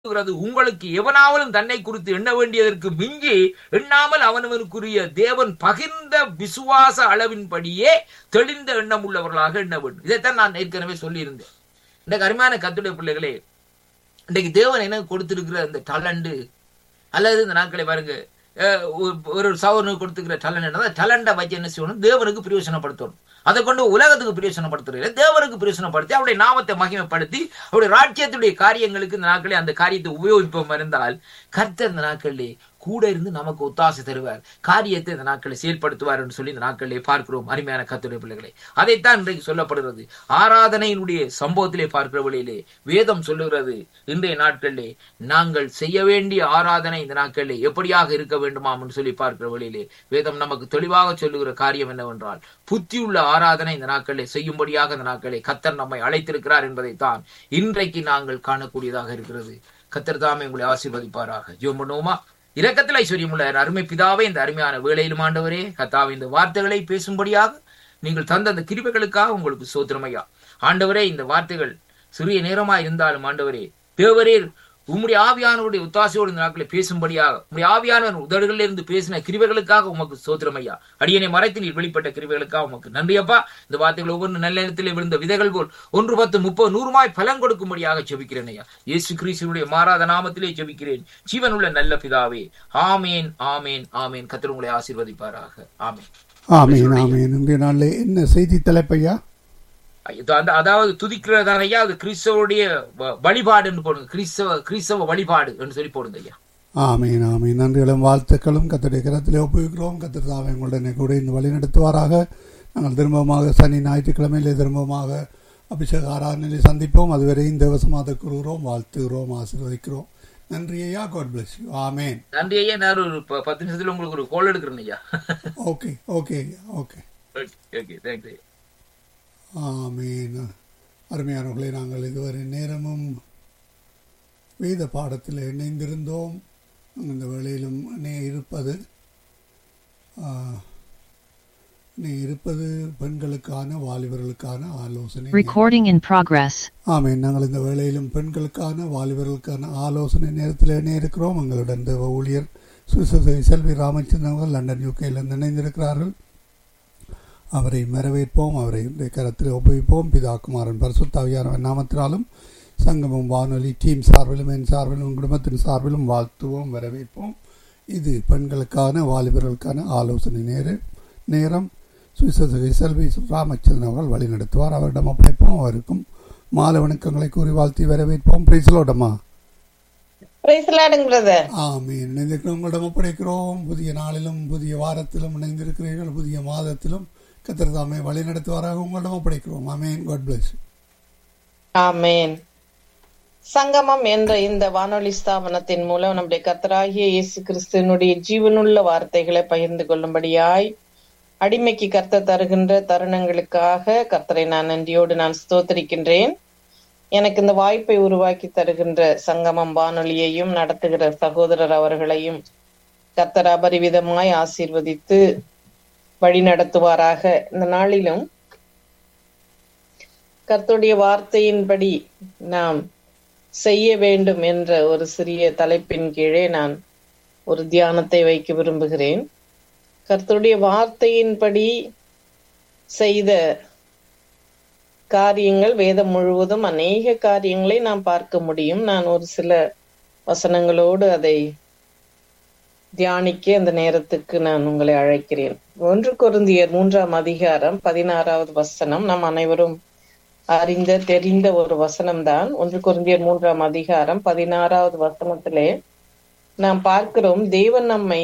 சொல்லுகிறது உங்களுக்கு எவனாவலும் தன்னை குறித்து எண்ண வேண்டியதற்கு மிஞ்சி எண்ணாமல் அவனவனுக்குரிய தேவன் பகிர்ந்த விசுவாச அளவின்படியே தெளிந்த எண்ணம் உள்ளவர்களாக எண்ண வேண்டும் இதைத்தான் நான் ஏற்கனவே சொல்லியிருந்தேன் இந்த அருமையான கத்துடைய பிள்ளைகளே இன்றைக்கு தேவன் எனக்கு கொடுத்திருக்கிற அந்த டலண்டு அல்லது இந்த நாட்களை பாருங்க அஹ், ஒரு- ஒரு சவரனுக்கு கொடுத்துக்கிற டலண்ட் டலண்டை வச்சு என்ன செய்யணும் தேவனுக்கு பிரயோசனப்படுத்தணும் அதை கொண்டு உலகத்துக்கு பிரயோசனப்படுத்துறது தேவனுக்கு பிரயோசனப்படுத்தி அவருடைய நாமத்தை மகிமைப்படுத்தி அவருடைய ராஜ்யத்துடைய காரியங்களுக்கு இந்த நாட்களே அந்த காரியத்தை உபயோகிப்போம் இருந்தால் கர்த்தர் இந்த நாட்களிலே கூட இருந்து நமக்கு ஒத்தாசை தருவார் காரியத்தை இந்த நாட்களை செயல்படுத்துவார் என்று சொல்லி இந்த நாட்களிலே பார்க்கிறோம் அருமையான கர்த்தருடைய பிள்ளைகளை அதைத்தான் இன்றைக்கு சொல்லப்படுகிறது ஆராதனையினுடைய சம்பவத்திலே பார்க்கிற வழியிலே வேதம் சொல்லுகிறது இன்றைய நாட்களிலே நாங்கள் செய்ய வேண்டிய ஆராதனை இந்த நாட்களிலே எப்படியாக இருக்க வேண்டுமாம் என்று சொல்லி பார்க்கிற வழியிலே வேதம் நமக்கு தெளிவாக சொல்லுகிற காரியம் என்னவென்றால் புத்தியுள்ள ஆராதனை இந்த நாட்களிலே செய்யும்படியாக இந்த நாட்களை கத்தர் நம்மை அழைத்திருக்கிறார் என்பதைத்தான் இன்றைக்கு நாங்கள் காணக்கூடியதாக இருக்கிறது கத்தர் தாமே உங்களை ஆசீர்வதிப்பாராக ஜெபம் பண்ணுவோமா இரக்கத்தில் ஐஸ்வர்யமுள்ள என் அருமை பிதாவே இந்த அருமையான வேளையிலும் ஆண்டவரே கத்தாவே இந்த வார்த்தைகளை பேசும்படியாக நீங்கள் தந்த அந்த கிருபைகளுக்காக உங்களுக்கு சோத்திரமையா ஆண்டவரே இந்த வார்த்தைகள் சிறிய நேரமா இருந்தாலும் ஆண்டவரே தேவரீர் உம்முடைய ஆவியானவருடைய ஒத்தாசையோடு இந்த நாட்களை பேசும்படியாக உம்முடைய ஆவியானவர் உதடுகளில் இருந்து பேசின கிருபைகளுக்காக உமக்கு சோத்திரமையா அடியனை மறைத்து நீர் வெளிப்பட்ட கிருபைகளுக்காக உமக்கு நன்றியப்பா இந்த வார்த்தைகள் ஒவ்வொரு நல்ல நேரத்தில் விழுந்த விதைகள் போல் ஒன்று பத்து முப்பது நூறுமாய் பலன் கொடுக்கும்படியாக ஜெபிக்கிறேன் ஐயா இயேசு கிறிஸ்துடைய மாறாத நாமத்திலே ஜெபிக்கிறேன் ஜீவனுள்ள நல்ல பிதாவே ஆமேன் ஆமேன் ஆமேன் கர்த்தர் உங்களை ஆசீர்வதிப்பாராக ஆமேன் ஆமீன் ஆமீன் இன்றைய நாளில் என்ன செய்தி தலைப்பையா இது அந்த அதாவது துதிக்கிறதான ஐயா அது கிறிஸ்தவருடைய வ- வழிபாடுன்னு போடுங்க கிறிஸ்தவ கிறிஸ்தவ வழிபாடு என்று சொல்லி போடுங்க ஐயா ஆமீன் ஆமீன் நன்றிகளும் வாழ்த்துக்களும் கத்தருடைய கரத்திலே ஒப்புவிக்கிறோம் கத்தர் தாமே எங்களுடனே கூட இந்த வழி நடத்துவாராக நாங்கள் திரும்பமாக சனி ஞாயிற்றுக்கிழமையிலே திரும்பமாக அபிஷேக ஆராதனையிலே சந்திப்போம் அதுவரை இந்த வசமாக கூறுகிறோம் வாழ்த்துகிறோம் ஆசீர்வதிக்கிறோம் நன்றி ஐயா காட் பிளஸ் யூ ஆமேன் நன்றி ஐயா நான் ஒரு ப- பத்து நிமிஷத்துல உங்களுக்கு ஒரு கோல் எடுக்கிறேன் ஐயா ஓகே ஓகே ஐயா ஓகே ஓகே தேங்க்ஸ் ஐயா ஆமீன் அருமையானவர்களே நாங்கள் இதுவரை நேரமும் வேத பாடத்தில் இணைந்திருந்தோம் இந்த வேளையிலும் இணைய இருப்பது ஆ, இணைய இருப்பது பெண்களுக்கான வாலிபர்களுக்கான ஆலோசனை Recording in progress. ஆமீன் நாங்கள் இந்த வேளையிலும் பெண்களுக்கான வாலிபர்களுக்கான ஆலோசனை நேரத்தில் இணைய இருக்கிறோம் எங்களுடன் தேவ ஊழியர் சுவிச செல்வி ராமச்சந்திரன் அவர்கள் லண்டன் யூகேயிலிருந்து இணைந்திருக்கிறார்கள் அவரை வரவேற்போம் அவரை இந்த கரத்தில் ஒப்புவிப்போம் பிதாகுமாரன் பரிசுத்தாவியானவன் நாமத்தினாலும் சங்கமம் வானொலி டீம் சார்பிலும் என் சார்பிலும் குடும்பத்தின் சார்பிலும் வாழ்த்துவோம் வரவேற்போம் இது பெண்களுக்கான வாலிபர்களுக்கான ஆலோசனை நேர நேரம் சுவிசை செல்வி ராமச்சந்திரன் அவர்கள் வழிநடத்துவார் அவரிடம் ஒப்படைப்போம் அவருக்கும் மாலை வணக்கங்களை கூறி வாழ்த்தி வரவேற்போம் பிரைசலோடமா பிரைஸ்லாடுங்க பிரதர் ஆமீன் இணைந்திருக்கிறோம் உங்களிடம் ஒப்படைக்கிறோம் புதிய நாளிலும் புதிய வாரத்திலும் இணைந்திருக்கிறீர்கள் புதிய மாதத்திலும் கத்திரதாமை வழி நடத்துவாராக உங்களிடம் ஒப்படைக்கிறோம் ஆமீன் காட் பிளஸ் ஆமேன் சங்கமம் என்ற இந்த வானொலி ஸ்தாபனத்தின் மூலம் நம்முடைய கர்த்தராகிய இயேசு கிறிஸ்துவனுடைய ஜீவனுள்ள வார்த்தைகளை பகிர்ந்து கொள்ளும்படியாய் அடிமைக்கு கர்த்தர் தருகின்ற தருணங்களுக்காக கர்த்தரை நான் நன்றியோடு நான் ஸ்தோத்திரிக்கின்றேன் எனக்கு இந்த வாய்ப்பை உருவாக்கி தருகின்ற சங்கமம் வானொலியையும் நடத்துகிற சகோதரர் அவர்களையும் கர்த்தர் அபரிவிதமாய் ஆசீர்வதித்து வழி நடத்துவாராக இந்த நாளிலும் கர்த்தருடைய வார்த்தையின்படி நாம் செய்ய வேண்டும் என்ற ஒரு சிறிய தலைப்பின் கீழே நான் ஒரு தியானத்தை வைக்க விரும்புகிறேன் கர்த்தருடைய வார்த்தையின்படி செய்த காரியங்கள் வேதம் முழுவதும் அநேக காரியங்களை நாம் பார்க்க முடியும் நான் ஒரு சில வசனங்களோடு அதை தியானிக்க அந்த நேரத்துக்கு நான் உங்களை அழைக்கிறேன் ஒன்று கொருந்தியர் மூன்றாம் அதிகாரம் பதினாறாவது வசனம் நாம் அனைவரும் அறிந்த தெரிந்த ஒரு வசனம்தான் ஒன்று கொருந்தியர் மூன்றாம் அதிகாரம் பதினாறாவது வசனத்திலே நாம் பார்க்கிறோம் தேவன் நம்மை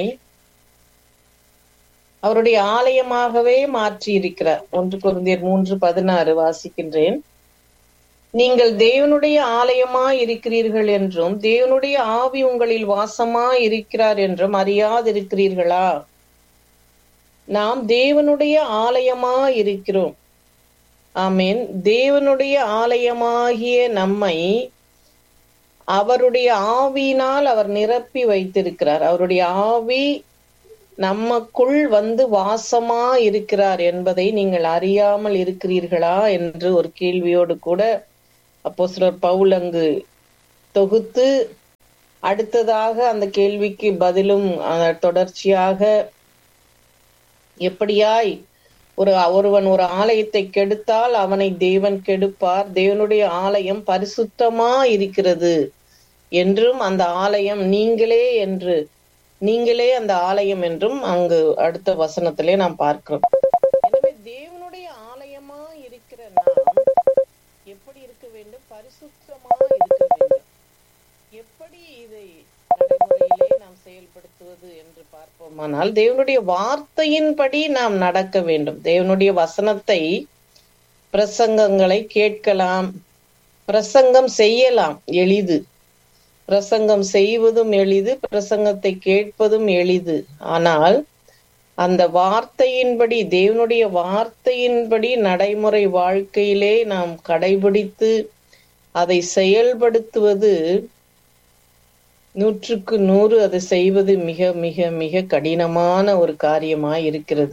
அவருடைய ஆலயமாகவே மாற்றி இருக்கிறார் ஒன்று கொருந்தியர் மூன்று பதினாறு வாசிக்கின்றேன் நீங்கள் தேவனுடைய ஆலயமா இருக்கிறீர்கள் என்றும் தேவனுடைய ஆவி உங்களில் வாசமா இருக்கிறார் என்றும் அறியாதிருக்கிறீர்களா நாம் தேவனுடைய ஆலயமா இருக்கிறோம் ஆமீன் தேவனுடைய ஆலயமாகிய நம்மை அவருடைய ஆவியினால் அவர் நிரப்பி வைத்திருக்கிறார் அவருடைய ஆவி நமக்குள் வந்து வாசமா இருக்கிறார் என்பதை நீங்கள் அறியாமல் இருக்கிறீர்களா என்று ஒரு கேள்வியோடு கூட அப்போ சிலர் பவுல் அங்கு தொகுத்து அடுத்ததாக அந்த கேள்விக்கு பதிலும் அஹ், தொடர்ச்சியாக எப்படியாய் ஒரு ஒருவன் ஒரு ஆலயத்தை கெடுத்தால் அவனை தேவன் கெடுப்பார் தேவனுடைய ஆலயம் பரிசுத்தமா இருக்கிறது என்றும் அந்த ஆலயம் நீங்களே என்று நீங்களே அந்த ஆலயம் என்றும் அங்கு அடுத்த வசனத்திலே நாம் பார்க்கிறோம் எனவே தேவனுடைய ஆலயமா இருக்கிற நாம் எப்படி இருக்க வேண்டும் பரிசுத்தமா இருக்க வேண்டும் எப்படி இதை நடைமுறையிலே நாம் செயல்படுத்துவது என்று பார்ப்போமானால் தேவனுடைய வார்த்தையின்படி நாம் நடக்க வேண்டும் தேவனுடைய வசனத்தை பிரசங்கங்களை கேட்கலாம் பிரசங்கம் செய்யலாம் எளிது பிரசங்கம் செய்வதும் எளிது பிரசங்கத்தை கேட்பதும் எளிது ஆனால் அந்த வார்த்தையின்படி தேவனுடைய வார்த்தையின்படி நடைமுறை வாழ்க்கையிலே நாம் கடைபிடித்து அதை செயல்படுத்துவது நூற்றுக்கு நூறு அதை செய்வது மிக மிக மிக கடினமான ஒரு காரியமாய் இருக்கிறது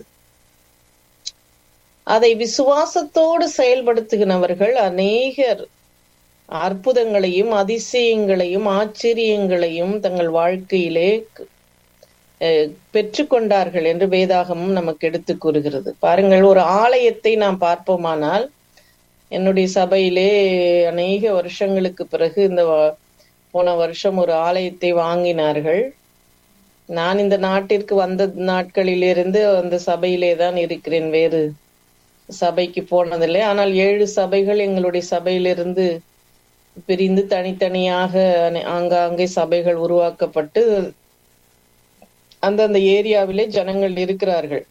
அதை விசுவாசத்தோடு செயல்படுத்துகிறவர்கள் அநேகர் அற்புதங்களையும் அதிசயங்களையும் ஆச்சரியங்களையும் தங்கள் வாழ்க்கையிலே அஹ், பெற்றுக்கொண்டார்கள் என்று வேதாகமும் நமக்கு எடுத்து கூறுகிறது பாருங்கள் ஒரு ஆலயத்தை நாம் பார்ப்போமானால் என்னுடைய சபையிலே அநேக வருஷங்களுக்கு பிறகு இந்த வ- போன வருஷம் ஒரு ஆலயத்தை வாங்கினார்கள் நான் இந்த நாட்டிற்கு வந்த நாட்களிலிருந்து அந்த சபையிலே தான் இருக்கிறேன் வேறு சபைக்கு போனதில்லை ஆனால் ஏழு சபைகள் எங்களுடைய சபையிலிருந்து பிரிந்து தனித்தனியாக அனை- ஆங்காங்கே சபைகள் உருவாக்கப்பட்டு அந்தந்த ஏரியாவிலே ஜனங்கள் இருக்கிறார்கள்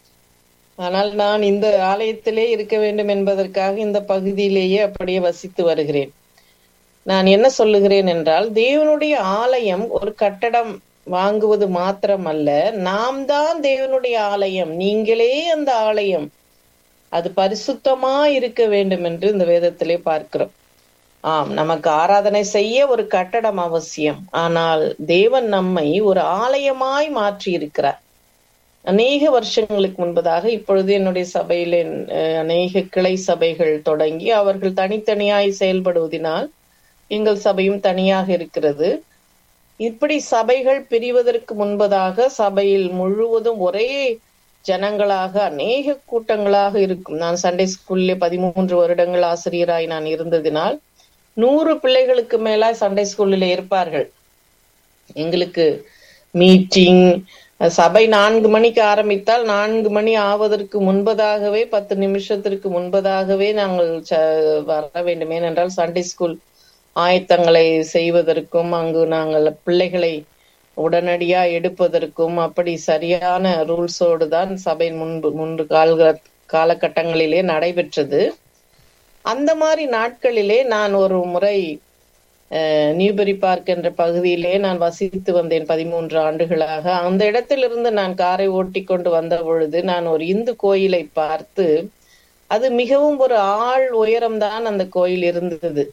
ஆனால் நான் இந்த ஆலயத்திலே இருக்க வேண்டும் என்பதற்காக இந்த பகுதியிலேயே அப்படியே வசித்து வருகிறேன் நான் என்ன சொல்லுகிறேன் என்றால் தேவனுடைய ஆலயம் ஒரு கட்டடம் வாங்குவது மாத்திரமல்ல நாம் தான் தேவனுடைய ஆலயம் நீங்களே அந்த ஆலயம் அது பரிசுத்தமா இருக்க வேண்டும் என்று இந்த வேதத்திலே பார்க்கிறோம் ஆம் நமக்கு ஆராதனை செய்ய ஒரு கட்டடம் அவசியம் ஆனால் தேவன் நம்மை ஒரு ஆலயமாய் மாற்றி இருக்கிறார் அநேக வருஷங்களுக்கு முன்பதாக இப்பொழுது என்னுடைய சபையிலே அஹ், அநேக கிளை சபைகள் தொடங்கி அவர்கள் தனித்தனியாய் செயல்படுவதினால் எங்கள் சபையும் தனியாக இருக்கிறது இப்படி சபைகள் பிரிவதற்கு முன்பதாக சபையில் முழுவதும் ஒரே ஜனங்களாக அநேக கூட்டங்களாக இருக்கும் நான் சண்டே ஸ்கூல்ல பதிமூன்று வருடங்கள் ஆசிரியராய் நான் இருந்ததினால் நூறு பிள்ளைகளுக்கு மேல சண்டே ஸ்கூல்ல இருப்பார்கள் எங்களுக்கு மீட்டிங் சபை நான்கு மணிக்கு ஆரம்பித்தால் நான்கு மணி ஆவதற்கு முன்பதாகவே பத்து நிமிஷத்திற்கு முன்பதாகவே நாங்கள் ச- வர வேண்டும் ஏனென்றால் சண்டே ஸ்கூல் ஆயத்தங்களை செய்வதற்கும் அங்கு நாங்கள் பிள்ளைகளை உடனடியா எடுப்பதற்கும் அப்படி சரியான ரூல்ஸோடு தான் சபை முன்பு முன்பு கால காலகட்டங்களிலே நடைபெற்றது அந்த மாதிரி நாட்களிலே நான் ஒரு முறை அஹ், நியூபெரி பார்க் என்ற பகுதியிலே நான் வசித்து வந்தேன் பதிமூன்று ஆண்டுகளாக அந்த இடத்திலிருந்து நான் காரை ஓட்டி கொண்டு வந்த பொழுது நான் ஒரு இந்து கோயிலை பார்த்து அது மிகவும் ஒரு ஆள் உயரம்தான் அந்த கோயில் இருந்தது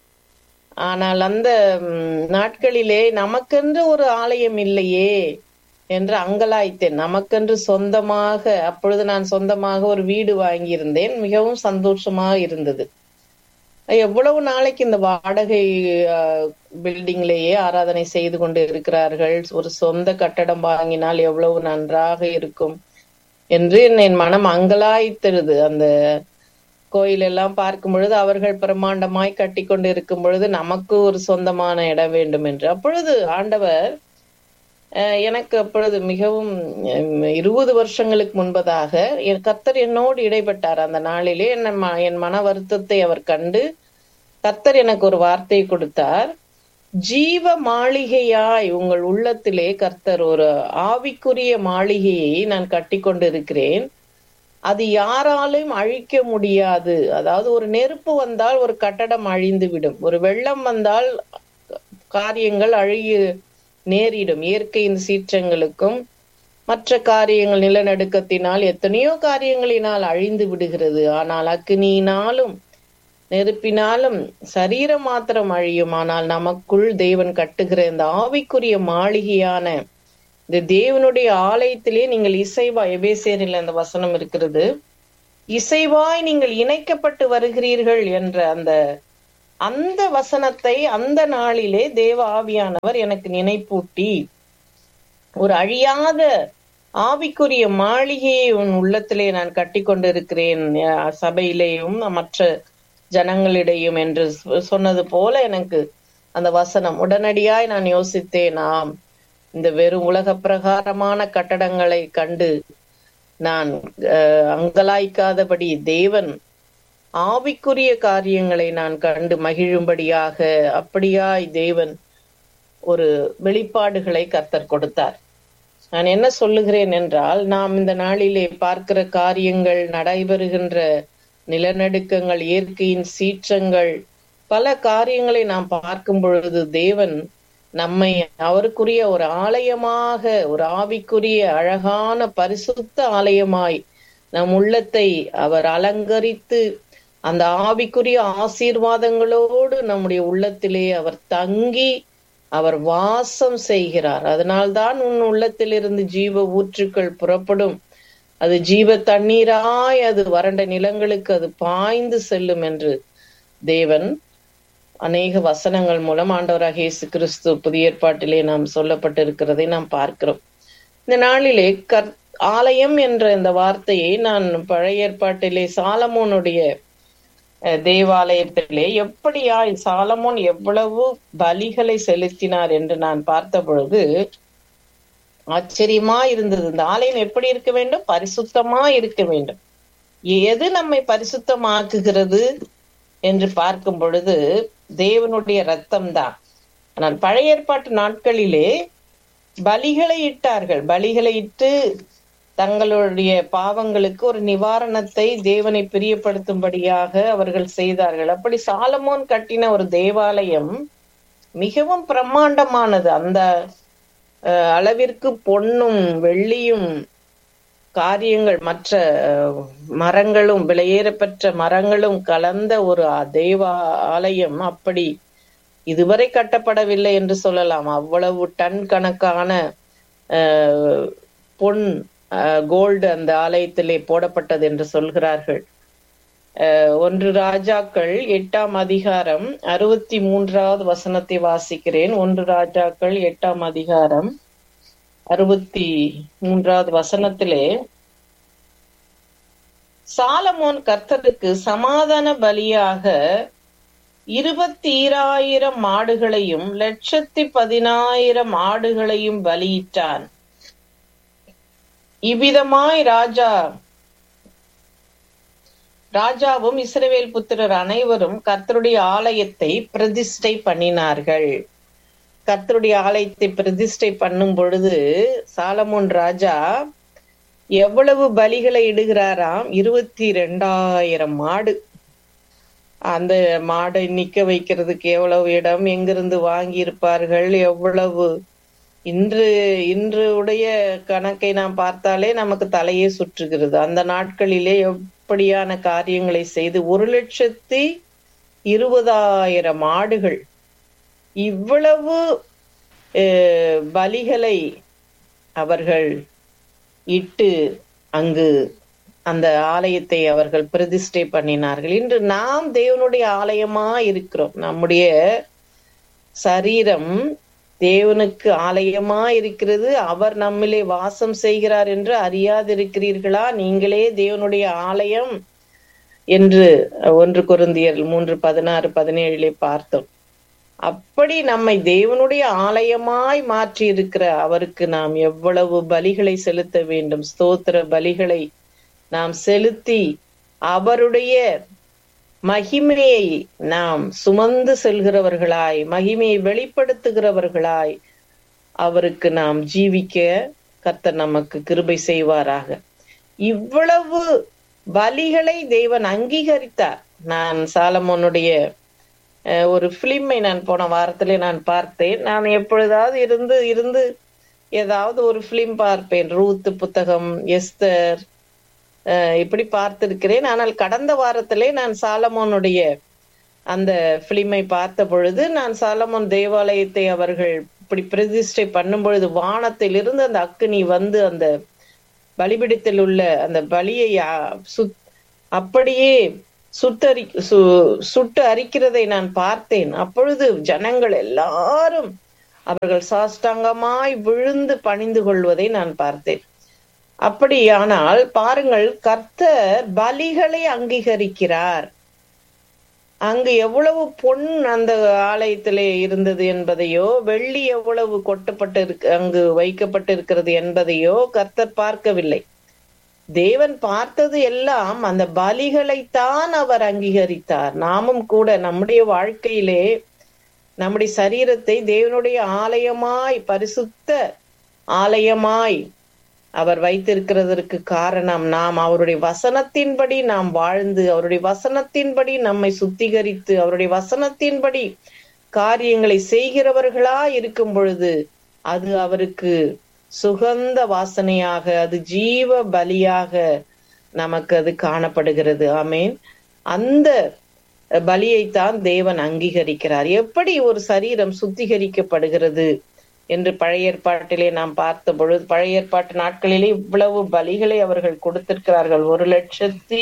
ஆனால் அந்த ம், நாட்களிலே நமக்கென்று ஒரு ஆலயம் இல்லையே என்று அங்கலாய்த்தேன் நமக்கென்று சொந்தமாக அப்பொழுது நான் சொந்தமாக ஒரு வீடு வாங்கியிருந்தேன் மிகவும் சந்தோஷமாக இருந்தது எவ்வளவு நாளைக்கு இந்த வாடகை பில்டிங்லேயே ஆராதனை செய்து கொண்டு இருக்கிறார்கள் ஒரு சொந்த கட்டடம் வாங்கினால் எவ்வளவு நன்றாக இருக்கும் என்று என் மனம் அங்கலாய்த்திருது அந்த கோயில் எல்லாம் பார்க்கும் பொழுது அவர்கள் பிரம்மாண்டமாய் கட்டி கொண்டு இருக்கும் பொழுது நமக்கு ஒரு சொந்தமான இடம் வேண்டும் என்று அப்பொழுது ஆண்டவர் அஹ், எனக்கு அப்பொழுது மிகவும் உம், இருபது வருஷங்களுக்கு முன்பதாக என் கர்த்தர் என்னோடு இடைப்பட்டார் அந்த நாளிலே என்ன ம- என் மன வருத்தத்தை அவர் கண்டு கர்த்தர் எனக்கு ஒரு வார்த்தை கொடுத்தார் ஜீவ மாளிகையாய் உங்கள் உள்ளத்திலே கர்த்தர் ஒரு ஆவிக்குரிய மாளிகையை நான் கட்டி கொண்டிருக்கிறேன் அது யாராலும் அழிக்க முடியாது அதாவது ஒரு நெருப்பு வந்தால் ஒரு கட்டடம் அழிந்து விடும் ஒரு வெள்ளம் வந்தால் காரியங்கள் அழுகி நேரிடும் இயற்கையின் சீற்றங்களுக்கும் மற்ற காரியங்கள் நிலநடுக்கத்தினால் எத்தனையோ காரியங்களினால் அழிந்து விடுகிறது ஆனால் அக்னியினாலும் நெருப்பினாலும் சரீரம் மாத்திரம் அழியும் ஆனால் நமக்குள் தேவன் கட்டுகிற இந்த ஆவிக்குரிய மாளிகையான இந்த தேவனுடைய ஆலயத்திலே நீங்கள் இசைவா எபேசேரில் அந்த வசனம் இருக்கிறது இசைவாய் நீங்கள் இணைக்கப்பட்டு வருகிறீர்கள் என்ற அந்த அந்த வசனத்தை அந்த நாளிலே தேவ ஆவியானவர் எனக்கு நினைப்பூட்டி ஒரு அழியாத ஆவிக்குரிய மாளிகையை உன் உள்ளத்திலே நான் கட்டி கொண்டிருக்கிறேன் அஹ் சபையிலேயும் மற்ற ஜனங்களிடையும் என்று சொ- சொன்னது போல எனக்கு அந்த வசனம் உடனடியாய் நான் யோசித்தேன் ஆம் இந்த வெறும் உலக பிரகாரமான கட்டடங்களை கண்டு நான் அஹ், அங்கலாய்க்காதபடி தேவன் ஆவிக்குரிய காரியங்களை நான் கண்டு மகிழும்படியாக அப்படியாய் தேவன் ஒரு வெளிப்பாடுகளை கர்த்தர் கொடுத்தார் நான் என்ன சொல்லுகிறேன் என்றால் நாம் இந்த நாளிலே பார்க்கிற காரியங்கள் நடைபெறுகின்ற நிலநடுக்கங்கள் இயற்கையின் சீற்றங்கள் பல காரியங்களை நாம் பார்க்கும் பொழுது தேவன் நம்மை அவருக்குரிய ஒரு ஆலயமாக ஒரு ஆவிக்குரிய அழகான பரிசுத்த ஆலயமாய் நம் உள்ளத்தை அவர் அலங்கரித்து அந்த ஆவிக்குரிய ஆசீர்வாதங்களோடு நம்முடைய உள்ளத்திலே அவர் தங்கி அவர் வாசம் செய்கிறார் அதனால்தான் உன் உள்ளத்திலிருந்து ஜீவ ஊற்றுக்கள் புறப்படும் அது ஜீவ தண்ணீராய் அது வறண்ட நிலங்களுக்கு அது பாய்ந்து செல்லும் என்று தேவன் அநேக வசனங்கள் மூலம் ஆண்டவராக இயேசு கிறிஸ்து புதிய ஏற்பாட்டிலே நாம் சொல்லப்பட்டிருக்கிறதை நாம் பார்க்கிறோம் இந்த நாளிலே கர் ஆலயம் என்ற இந்த வார்த்தையை நான் பழைய ஏற்பாட்டிலே சாலமோனுடைய அஹ், தேவாலயத்திலே எப்படியாய் சாலமோன் எவ்வளவு பலிகளை செலுத்தினார் என்று நான் பார்த்த பொழுது ஆச்சரியமா இருந்தது இந்த ஆலயம் எப்படி இருக்க வேண்டும் பரிசுத்தமா இருக்க வேண்டும் எது நம்மை பரிசுத்தமாக்குகிறது என்று பார்க்கும் பொழுது தேவனுடைய ரத்தம் தான் ஆனால் பழைய ஏற்பாட்டு நாட்களிலே பலிகளை இட்டார்கள் பலிகளை இட்டு தங்களுடைய பாவங்களுக்கு ஒரு நிவாரணத்தை தேவனை பிரியப்படுத்தும்படியாக அவர்கள் செய்தார்கள் அப்படி சாலமோன் கட்டின ஒரு தேவாலயம் மிகவும் பிரம்மாண்டமானது அந்த அஹ், அளவிற்கு பொன்னும் வெள்ளியும் காரியங்கள் மற்ற அஹ், மரங்களும் விலையேறப்பெற்ற மரங்களும் கலந்த ஒரு ஆ- தேவ ஆலயம் அப்படி இதுவரை கட்டப்படவில்லை என்று சொல்லலாம் அவ்வளவு டன் கணக்கான அஹ், பொன் கோல்டு அந்த ஆலயத்திலே போடப்பட்டது என்று சொல்கிறார்கள் அஹ், ஒன்று ராஜாக்கள் எட்டாம் அதிகாரம் அறுபத்தி மூன்றாவது வசனத்தை வாசிக்கிறேன் ஒன்று ராஜாக்கள் எட்டாம் அதிகாரம் அறுபத்தி மூன்றாவது வசனத்திலே சாலமோன் கர்த்தருக்கு சமாதான பலியாக இருபத்தி ஈராயிரம் மாடுகளையும் லட்சத்தி பதினாயிரம் ஆடுகளையும் பலியிட்டான் இவ்விதமாய் ராஜா ராஜாவும் இஸ்ரவேல் புத்திரர் அனைவரும் கர்த்தருடைய ஆலயத்தை பிரதிஷ்டை பண்ணினார்கள் கர்த்தருடைய ஆலயத்தை பிரதிஷ்டை பண்ணும் பொழுது சாலமோன் ராஜா எவ்வளவு பலிகளை இடுகிறாராம் இருபத்தி ரெண்டாயிரம் மாடு அந்த மாடை நிக்க வைக்கிறதுக்கு எவ்வளவு இடம் எங்கிருந்து வாங்கி இருப்பார்கள் எவ்வளவு இன்று இன்று உடைய கணக்கை நாம் பார்த்தாலே நமக்கு தலையே சுற்றுகிறது அந்த நாட்களிலே எப்படியான காரியங்களை செய்து ஒரு லட்சத்தி இருபதாயிரம் ஆடுகள் இவ்வளவு அஹ், பலிகளை அவர்கள் இட்டு அங்கு அந்த ஆலயத்தை அவர்கள் பிரதிஷ்டை பண்ணினார்கள் இன்று நாம் தேவனுடைய ஆலயமா இருக்கிறோம் நம்முடைய சரீரம் தேவனுக்கு ஆலயமா இருக்கிறது அவர் நம்மிலே வாசம் செய்கிறார் என்று அறியாதிருக்கிறீர்களா நீங்களே தேவனுடைய ஆலயம் என்று ஒன்று குருந்தியர் மூன்று பதினாறு பதினேழிலே பார்த்தோம் அப்படி நம்மை தேவனுடைய ஆலயமாய் மாற்றி இருக்கிற அவருக்கு நாம் எவ்வளவு பலிகளை செலுத்த வேண்டும் ஸ்தோத்திர பலிகளை நாம் செலுத்தி அவருடைய மகிமையை நாம் சுமந்து செல்கிறவர்களாய் மகிமையை வெளிப்படுத்துகிறவர்களாய் அவருக்கு நாம் ஜீவிக்க கர்த்தர் நமக்கு கிருபை செய்வாராக இவ்வளவு பலிகளை தேவன் அங்கீகரித்தார் நான் சாலமோனுடைய அஹ், ஒரு பிலிமை நான் போன வாரத்திலே நான் பார்த்தேன் நான் எப்பொழுதாவது இருந்து இருந்து ஏதாவது ஒரு பிலிம் பார்ப்பேன் ரூத் புத்தகம் எஸ்தர் அஹ், இப்படி பார்த்திருக்கிறேன் ஆனால் கடந்த வாரத்திலே நான் சாலமோனுடைய அந்த பிலிமை பார்த்த பொழுது நான் சாலமோன் தேவாலயத்தை அவர்கள் இப்படி பிரதிஷ்டை பண்ணும் பொழுது வானத்திலிருந்து அந்த அக்கினி வந்து அந்த பலிபிடத்தில் உள்ள அந்த பலியை அ, சுத் அப்படியே சுட்டரி சு- சுட்டு அரிக்கிறதை நான் பார்த்தேன் அப்பொழுது ஜனங்கள் எல்லாரும் அவர்கள் சாஷ்டாங்கமாய் விழுந்து பணிந்து கொள்வதை நான் பார்த்தேன் அப்படியானால் பாருங்கள் கர்த்தர் பலிகளை அங்கீகரிக்கிறார் அங்கு எவ்வளவு பொன் அந்த ஆலயத்திலே இருந்தது என்பதையோ வெள்ளி எவ்வளவு கொட்டப்பட்டு இருக்கு அங்கு வைக்கப்பட்டு இருக்கிறது என்பதையோ கர்த்தர் பார்க்கவில்லை தேவன் பார்த்தது எல்லாம் அந்த பலிகளைத்தான் அவர் அங்கீகரித்தார் நாமும் கூட நம்முடைய வாழ்க்கையிலே நம்முடைய சரீரத்தை தேவனுடைய ஆலயமாய் பரிசுத்த ஆலயமாய் அவர் வைத்திருக்கிறதற்கு காரணம் நாம் அவருடைய வசனத்தின்படி நாம் வாழ்ந்து அவருடைய வசனத்தின்படி நம்மை சுத்திகரித்து அவருடைய வசனத்தின்படி காரியங்களை செய்கிறவர்களா இருக்கும் பொழுது அது அவருக்கு சுகந்த வாசனையாக அது ஜீவ பலியாக நமக்கு அது காணப்படுகிறது ஆமேன் அந்த பலியைத்தான் தேவன் அங்கீகரிக்கிறார் எப்படி ஒரு சரீரம் சுத்திகரிக்கப்படுகிறது என்று பழைய ஏற்பாட்டிலே நாம் பார்த்த பொழுது பழைய ஏற்பாட்டு நாட்களிலே இவ்வளவு பலிகளை அவர்கள் கொடுத்திருக்கிறார்கள் ஒரு லட்சத்தி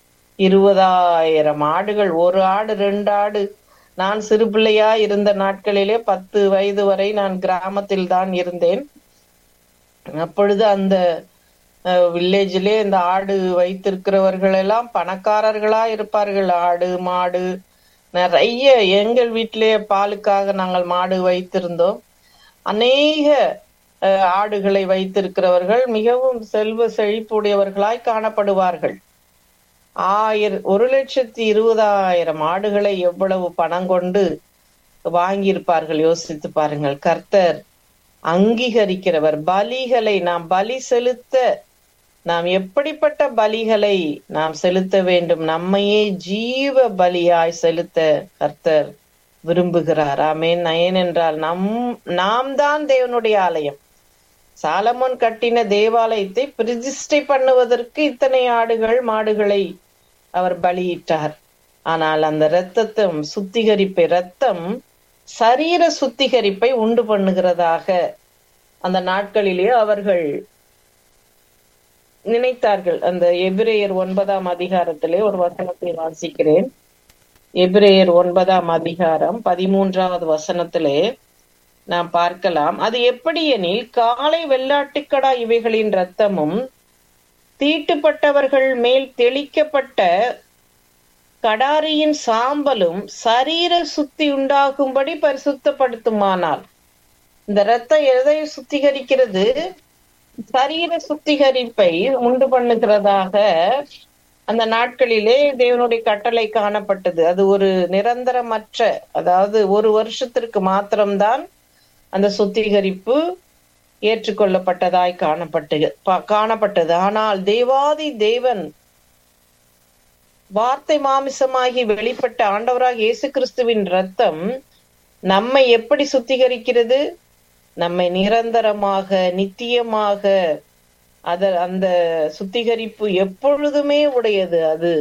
இருபதாயிரம் ஆடுகள் ஒரு ஆடு ரெண்டு ஆடு நான் சிறு பிள்ளையா இருந்த நாட்களிலே பத்து வயது வரை நான் கிராமத்தில் தான் இருந்தேன் அப்பொழுது அந்த வில்லேஜிலே இந்த ஆடு வைத்திருக்கிறவர்கள் எல்லாம் பணக்காரர்களா இருப்பார்கள் ஆடு மாடு நிறைய எங்கள் வீட்டிலே பாலுக்காக நாங்கள் மாடு வைத்திருந்தோம் அநேக அஹ், ஆடுகளை வைத்திருக்கிறவர்கள் மிகவும் செல்வ செழிப்புடையவர்களாய் காணப்படுவார்கள் ஆயிர ஒரு லட்சத்தி இருபதாயிரம் ஆடுகளை எவ்வளவு பணம் கொண்டு வாங்கியிருப்பார்கள் யோசித்து பாருங்கள் கர்த்தர் அங்கீகரிக்கிறவர் பலிகளை நாம் பலி செலுத்த நாம் எப்படிப்பட்ட பலிகளை நாம் செலுத்த வேண்டும் நம்மையே ஜீவ பலியாய் செலுத்த கர்த்தர் விரும்புகிறார் ஆமேன் ஏனென்றால் நம் நாம் தான் தேவனுடைய ஆலயம் சாலமோன் கட்டின தேவாலயத்தை பிரதிஷ்டை பண்ணுவதற்கு இத்தனை ஆடுகள் மாடுகளை அவர் பலியிட்டார் ஆனால் அந்த இரத்தத்தும் சுத்திகரிப்பை ரத்தம் சரீர சுத்திகரிப்பை உண்டு பண்ணுகிறதாக அந்த நாட்களிலே அவர்கள் நினைத்தார்கள் அந்த எபிரேயர் ஒன்பதாம் அதிகாரத்திலே ஒரு வசனத்தை வாசிக்கிறேன் எபிரேயர் ஒன்பதாம் அதிகாரம் பதிமூன்றாவது வசனத்திலே நாம் பார்க்கலாம் அது எப்படி எனில் காலை வெள்ளாட்டுக்கடா இவைகளின் இரத்தமும் தீட்டுப்பட்டவர்கள் மேல் தெளிக்கப்பட்ட கடாரியின் சாம்பலும் சரீர சுத்தி உண்டாகும்படி பரிசுத்தப்படுத்துமானால் இந்த ரத்தம் எதை சுத்திகரிக்கிறது சரீர சுத்திகரிப்பை உண்டு பண்ணுகிறதாக அந்த நாட்களிலே தேவனுடைய கட்டளை காணப்பட்டது அது ஒரு நிரந்தரமற்ற அதாவது ஒரு வருஷத்திற்கு மாத்திரம்தான் அந்த சுத்திகரிப்பு ஏற்றுக்கொள்ளப்பட்டதாய் காணப்பட்டு ப- காணப்பட்டது ஆனால் தேவாதி தேவன் வார்த்தை மாமிசமாகி வெளிப்பட்ட ஆண்டவராக இயேசு கிறிஸ்துவின் ரத்தம் நம்மை எப்படி சுத்திகரிக்கிறது நம்மை நிரந்தரமாக நித்தியமாக அத அந்த சுத்திகரிப்பு எப்பொழுதுமே உடையது அது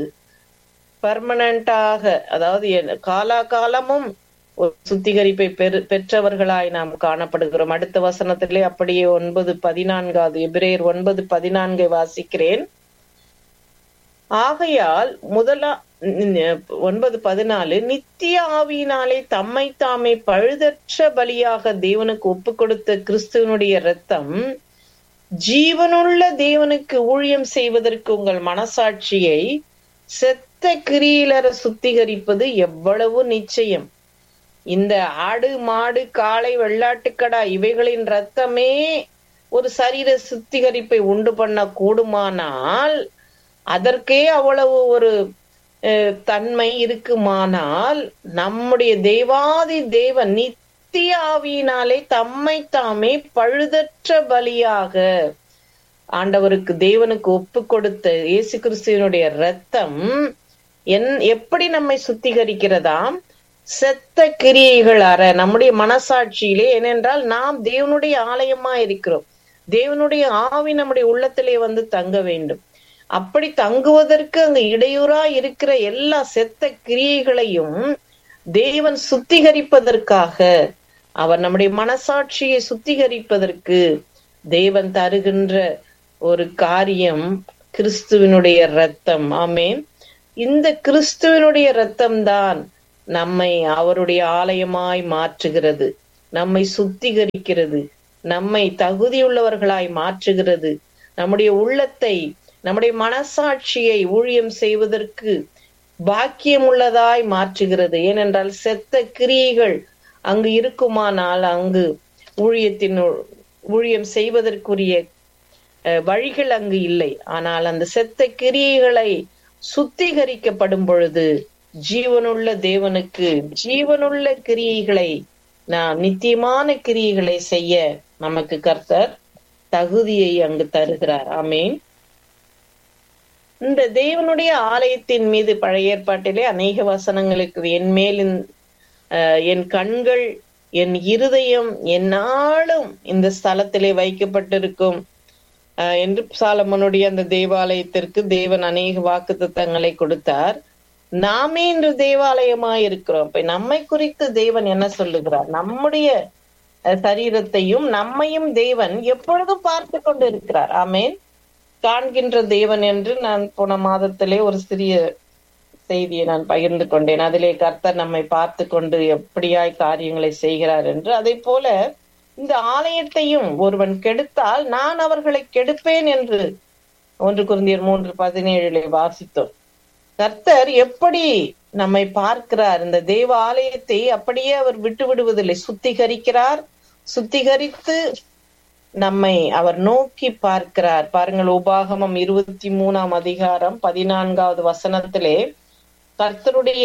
பர்மனண்டாக அதாவது எ- காலாகாலமும் ஒரு சுத்திகரிப்பை பெரு பெற்றவர்களாய் நாம் காணப்படுகிறோம் அடுத்த வசனத்திலே அப்படியே ஒன்பது பதினான்காவது எபிரேயர் ஒன்பது பதினான்கை வாசிக்கிறேன் ஆகையால் முதலா ந- ஒன்பது பதினாலு நித்திய ஆவியினாலே தம்மை தாமே பழுதற்ற பலியாக தேவனுக்கு ஒப்பு கொடுத்த கிறிஸ்துவனுடைய இரத்தம் ஜீவனுள்ள தேவனுக்கு ஊழியம் செய்வதற்கு உங்கள் மனசாட்சியை செத்த கிரியிலர சுத்திகரிப்பது எவ்வளவு நிச்சயம் இந்த ஆடு மாடு காளை வெள்ளாட்டுக்கடா இவைகளின் ரத்தமே ஒரு சரீர சுத்திகரிப்பை உண்டு பண்ண கூடுமானால் அதற்கே அவ்வளவு ஒரு அஹ், தன்மை இருக்குமானால் நம்முடைய தேவாதி தேவன் நித்திய ஆவியினாலே தம்மை தாமே பழுதற்ற பலியாக ஆண்டவருக்கு தேவனுக்கு ஒப்பு கொடுத்த இயேசு கிறிஸ்துவனுடைய ரத்தம் என் எப்படி நம்மை சுத்திகரிக்கிறதாம் செத்த கிரியைகள் அற நம்முடைய மனசாட்சியிலே ஏனென்றால் நாம் தேவனுடைய ஆலயமா இருக்கிறோம் தேவனுடைய ஆவி நம்முடைய உள்ளத்திலே வந்து தங்க வேண்டும் அப்படி தங்குவதற்கு அங்கு இடையூறா இருக்கிற எல்லா செத்த கிரியைகளையும் தேவன் சுத்திகரிப்பதற்காக அவர் நம்முடைய மனசாட்சியை சுத்திகரிப்பதற்கு தேவன் தருகின்ற ஒரு காரியம் கிறிஸ்துவினுடைய ரத்தம் ஆமேன் இந்த கிறிஸ்துவனுடைய இரத்தம்தான் நம்மை அவருடைய ஆலயமாய் மாற்றுகிறது நம்மை சுத்திகரிக்கிறது நம்மை தகுதியுள்ளவர்களாய் மாற்றுகிறது நம்முடைய உள்ளத்தை நம்முடைய மனசாட்சியை ஊழியம் செய்வதற்கு பாக்கியம் உள்ளதாய் மாற்றுகிறது ஏனென்றால் செத்த கிரியைகள் அங்கு இருக்குமானால் அங்கு ஊழியத்தின் ஊழியம் செய்வதற்குரிய அஹ், வழிகள் அங்கு இல்லை ஆனால் அந்த செத்த கிரியைகளை சுத்திகரிக்கப்படும் பொழுது ஜீவனுள்ள தேவனுக்கு ஜீவனுள்ள கிரியைகளை நாம் நித்தியமான கிரியைகளை செய்ய நமக்கு கர்த்தர் தகுதியை அங்கு தருகிறார் ஆமீன் இந்த தேவனுடைய ஆலயத்தின் மீது பழைய ஏற்பாட்டிலே அநேக வசனங்களுக்கு என் மேல் இந்த- அஹ், என் கண்கள் என் இருதயம் எந்நாளும் இந்த ஸ்தலத்திலே வைக்கப்பட்டிருக்கும் அஹ், என்று சாலமனுடைய அந்த தேவாலயத்திற்கு தேவன் அநேக வாக்குத்தத்தங்களை கொடுத்தார் நாமே இன்று தேவாலயமாய் இருக்கிறோம் இப்ப நம்மை குறித்து தேவன் என்ன சொல்லுகிறார் நம்முடைய அஹ், சரீரத்தையும் நம்மையும் தேவன் எப்பொழுதும் பார்த்து கொண்டு இருக்கிறார் ஆமேன் காண்கின்ற தேவன் என்று நான் போன மாதத்திலே ஒரு சிறிய செய்தியை நான் பகிர்ந்து கொண்டேன் அதிலே கர்த்தர் நம்மை பார்த்து கொண்டு எப்படியாய் காரியங்களை செய்கிறார் என்று அதே போல இந்த ஆலயத்தையும் ஒருவன் கெடுத்தால் நான் அவர்களை கெடுப்பேன் என்று ஒன்று குருந்தியர் மூன்று பதினேழிலே வாசித்தோம் கர்த்தர் எப்படி நம்மை பார்க்கிறார் இந்த தேவ ஆலயத்தை அப்படியே அவர் விட்டு விடுவதில்லை சுத்திகரிக்கிறார் சுத்திகரித்து நம்மை அவர் நோக்கி பார்க்கிறார் பாருங்கள் உபாகமம் இருபத்தி மூணாம் அதிகாரம் பதினான்காவது வசனத்திலே கர்த்தருடைய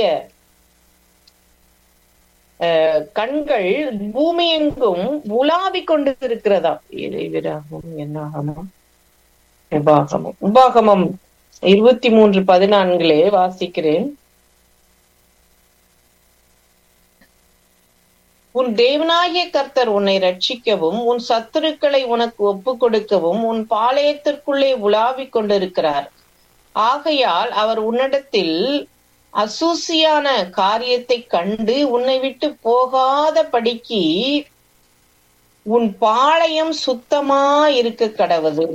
அஹ், கண்கள் பூமி எங்கும் உலாவிக் கொண்டு இருக்கிறதா இறைவிராகும் என்னாகமம் உபாகமம் உபாகமம் இருபத்தி மூன்று பதினான்கிலே வாசிக்கிறேன் உன் தேவனாகிய கர்த்தர் உன்னை ரட்சிக்கவும் உன் சத்துருக்களை உனக்கு ஒப்பு கொடுக்கவும் உன் பாளையத்திற்குள்ளே உலாவிக் கொண்டிருக்கிறார் ஆகையால் அவர் உன்னிடத்தில் அசூசியான காரியத்தை கண்டு உன்னை விட்டு போகாத படிக்கு உன் பாளையம் சுத்தமா இருக்க கடவுது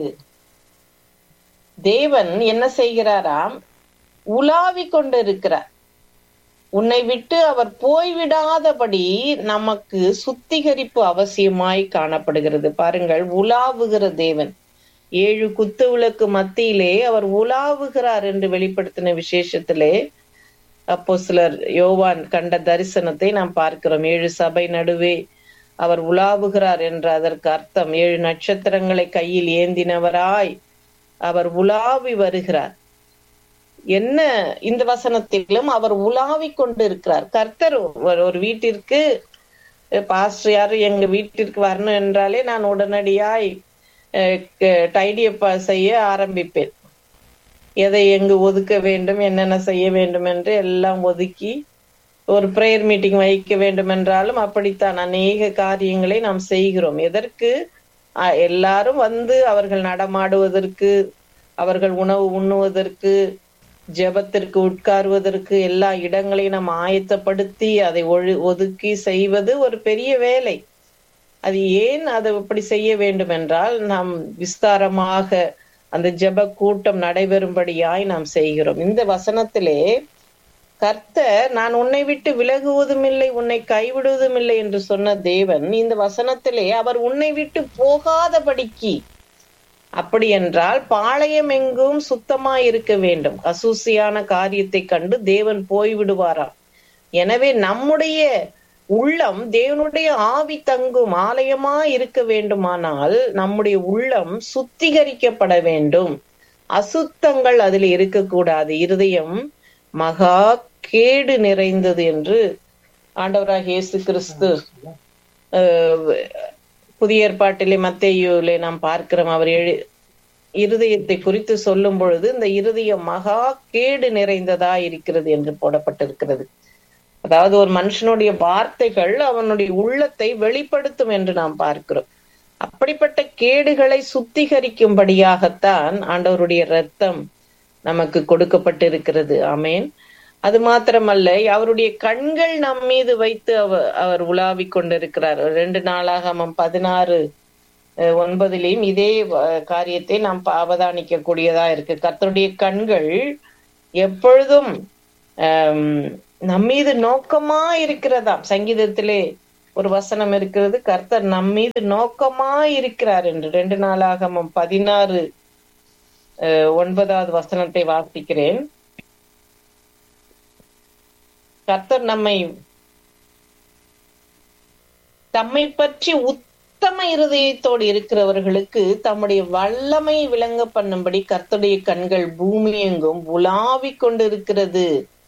தேவன் என்ன செய்கிறாராம் உலாவிக் கொண்டிருக்கிறார் உன்னை விட்டு அவர் போய்விடாதபடி நமக்கு சுத்திகரிப்பு அவசியமாய் காணப்படுகிறது பாருங்கள் உலாவுகிற தேவன் ஏழு குத்து விளக்கு மத்தியிலே அவர் உலாவுகிறார் என்று வெளிப்படுத்தின விசேஷத்திலே அப்போ சிலர் யோவான் கண்ட தரிசனத்தை நாம் பார்க்கிறோம் ஏழு சபை நடுவே அவர் உலாவுகிறார் என்ற அதற்கு அர்த்தம் ஏழு நட்சத்திரங்களை கையில் ஏந்தினவராய் அவர் உலாவி வருகிறார் என்ன இந்த வசனத்திலும் அவர் உலாவிக் கொண்டு இருக்கிறார் கர்த்தர் ஒரு- ஒரு வீட்டிற்கு பாஸ்டர் யாரும் எங்க வீட்டிற்கு வரணும் என்றாலே நான் உடனடியாய் டைடியப்பா செய்ய ஆரம்பிப்பேன் எதை எங்கு ஒதுக்க வேண்டும் என்னென்ன செய்ய வேண்டும் என்று எல்லாம் ஒதுக்கி ஒரு பிரேயர் மீட்டிங் வைக்க வேண்டும் என்றாலும் அப்படித்தான் அநேக காரியங்களை நாம் செய்கிறோம் எதற்கு அஹ், எல்லாரும் வந்து அவர்கள் நடமாடுவதற்கு அவர்கள் உணவு உண்ணுவதற்கு ஜெபத்திற்கு உட்காருவதற்கு எல்லா இடங்களையும் நாம் ஆயத்தப்படுத்தி அதை ஒழு ஒதுக்கி செய்வது ஒரு பெரிய வேலை அது ஏன் அதை இப்படி செய்ய வேண்டும் என்றால் நாம் விஸ்தாரமாக அந்த ஜெப கூட்டம் நடைபெறும்படியாய் நாம் செய்கிறோம் இந்த வசனத்திலே கர்த்தர் நான் உன்னை விட்டு விலகுவதும் இல்லை உன்னை கைவிடுவதும் இல்லை என்று சொன்ன தேவன் இந்த வசனத்திலே அவர் உன்னை விட்டு போகாதபடிக்கு அப்படி என்றால் பாளையம் எங்கும் சுத்தமா இருக்க வேண்டும் அசூசியான காரியத்தை கண்டு தேவன் போய்விடுவாராம் எனவே நம்முடைய உள்ளம் தேவனுடைய ஆவி தங்கும் ஆலயமா இருக்க வேண்டுமானால் நம்முடைய உள்ளம் சுத்திகரிக்கப்பட வேண்டும் அசுத்தங்கள் அதில் இருக்கக்கூடாது இருதயம் மகா கேடு நிறைந்தது என்று ஆண்டவராக இயேசு கிறிஸ்து அஹ், புதிய ஏற்பாட்டிலே மத்தேயுவிலே நாம் பார்க்கிறோம் அவர் எழு இருதயத்தை குறித்து சொல்லும் பொழுது இந்த இருதயம் மகா கேடு நிறைந்ததா இருக்கிறது என்று போடப்பட்டிருக்கிறது அதாவது ஒரு மனுஷனுடைய வார்த்தைகள் அவனுடைய உள்ளத்தை வெளிப்படுத்தும் என்று நாம் பார்க்கிறோம் அப்படிப்பட்ட கேடுகளை சுத்திகரிக்கும்படியாகத்தான் ஆண்டவருடைய ரத்தம் நமக்கு கொடுக்கப்பட்டிருக்கிறது ஆமேன் அது மாத்திரமல்ல அவருடைய கண்கள் நம் மீது வைத்து அவர் அவர் உலாவிக் கொண்டிருக்கிறார் ரெண்டு நாளாக அவன் பதினாறு அஹ், ஒன்பதிலையும் இதே அஹ், காரியத்தை நாம் ப- அவதானிக்க கூடியதா இருக்கு கர்த்தருடைய கண்கள் எப்பொழுதும் ஆம், நம்மீது நோக்கமா இருக்கிறதாம் சங்கீதத்திலே ஒரு வசனம் இருக்கிறது கர்த்தர் நம்மீது நோக்கமா இருக்கிறார் என்று ரெண்டு நாளாகமம் பதினாறு அஹ், ஒன்பதாவது வசனத்தை வாசிக்கிறேன் கர்த்தர் நம்மை தம்மை பற்றி உத்தம இருதயத்தோடு இருக்கிறவர்களுக்கு தம்முடைய வல்லமை விளங்க பண்ணும்படி கர்த்தருடைய கண்கள் பூமி எங்கும் உலாவிக் கொண்டிருக்கிறது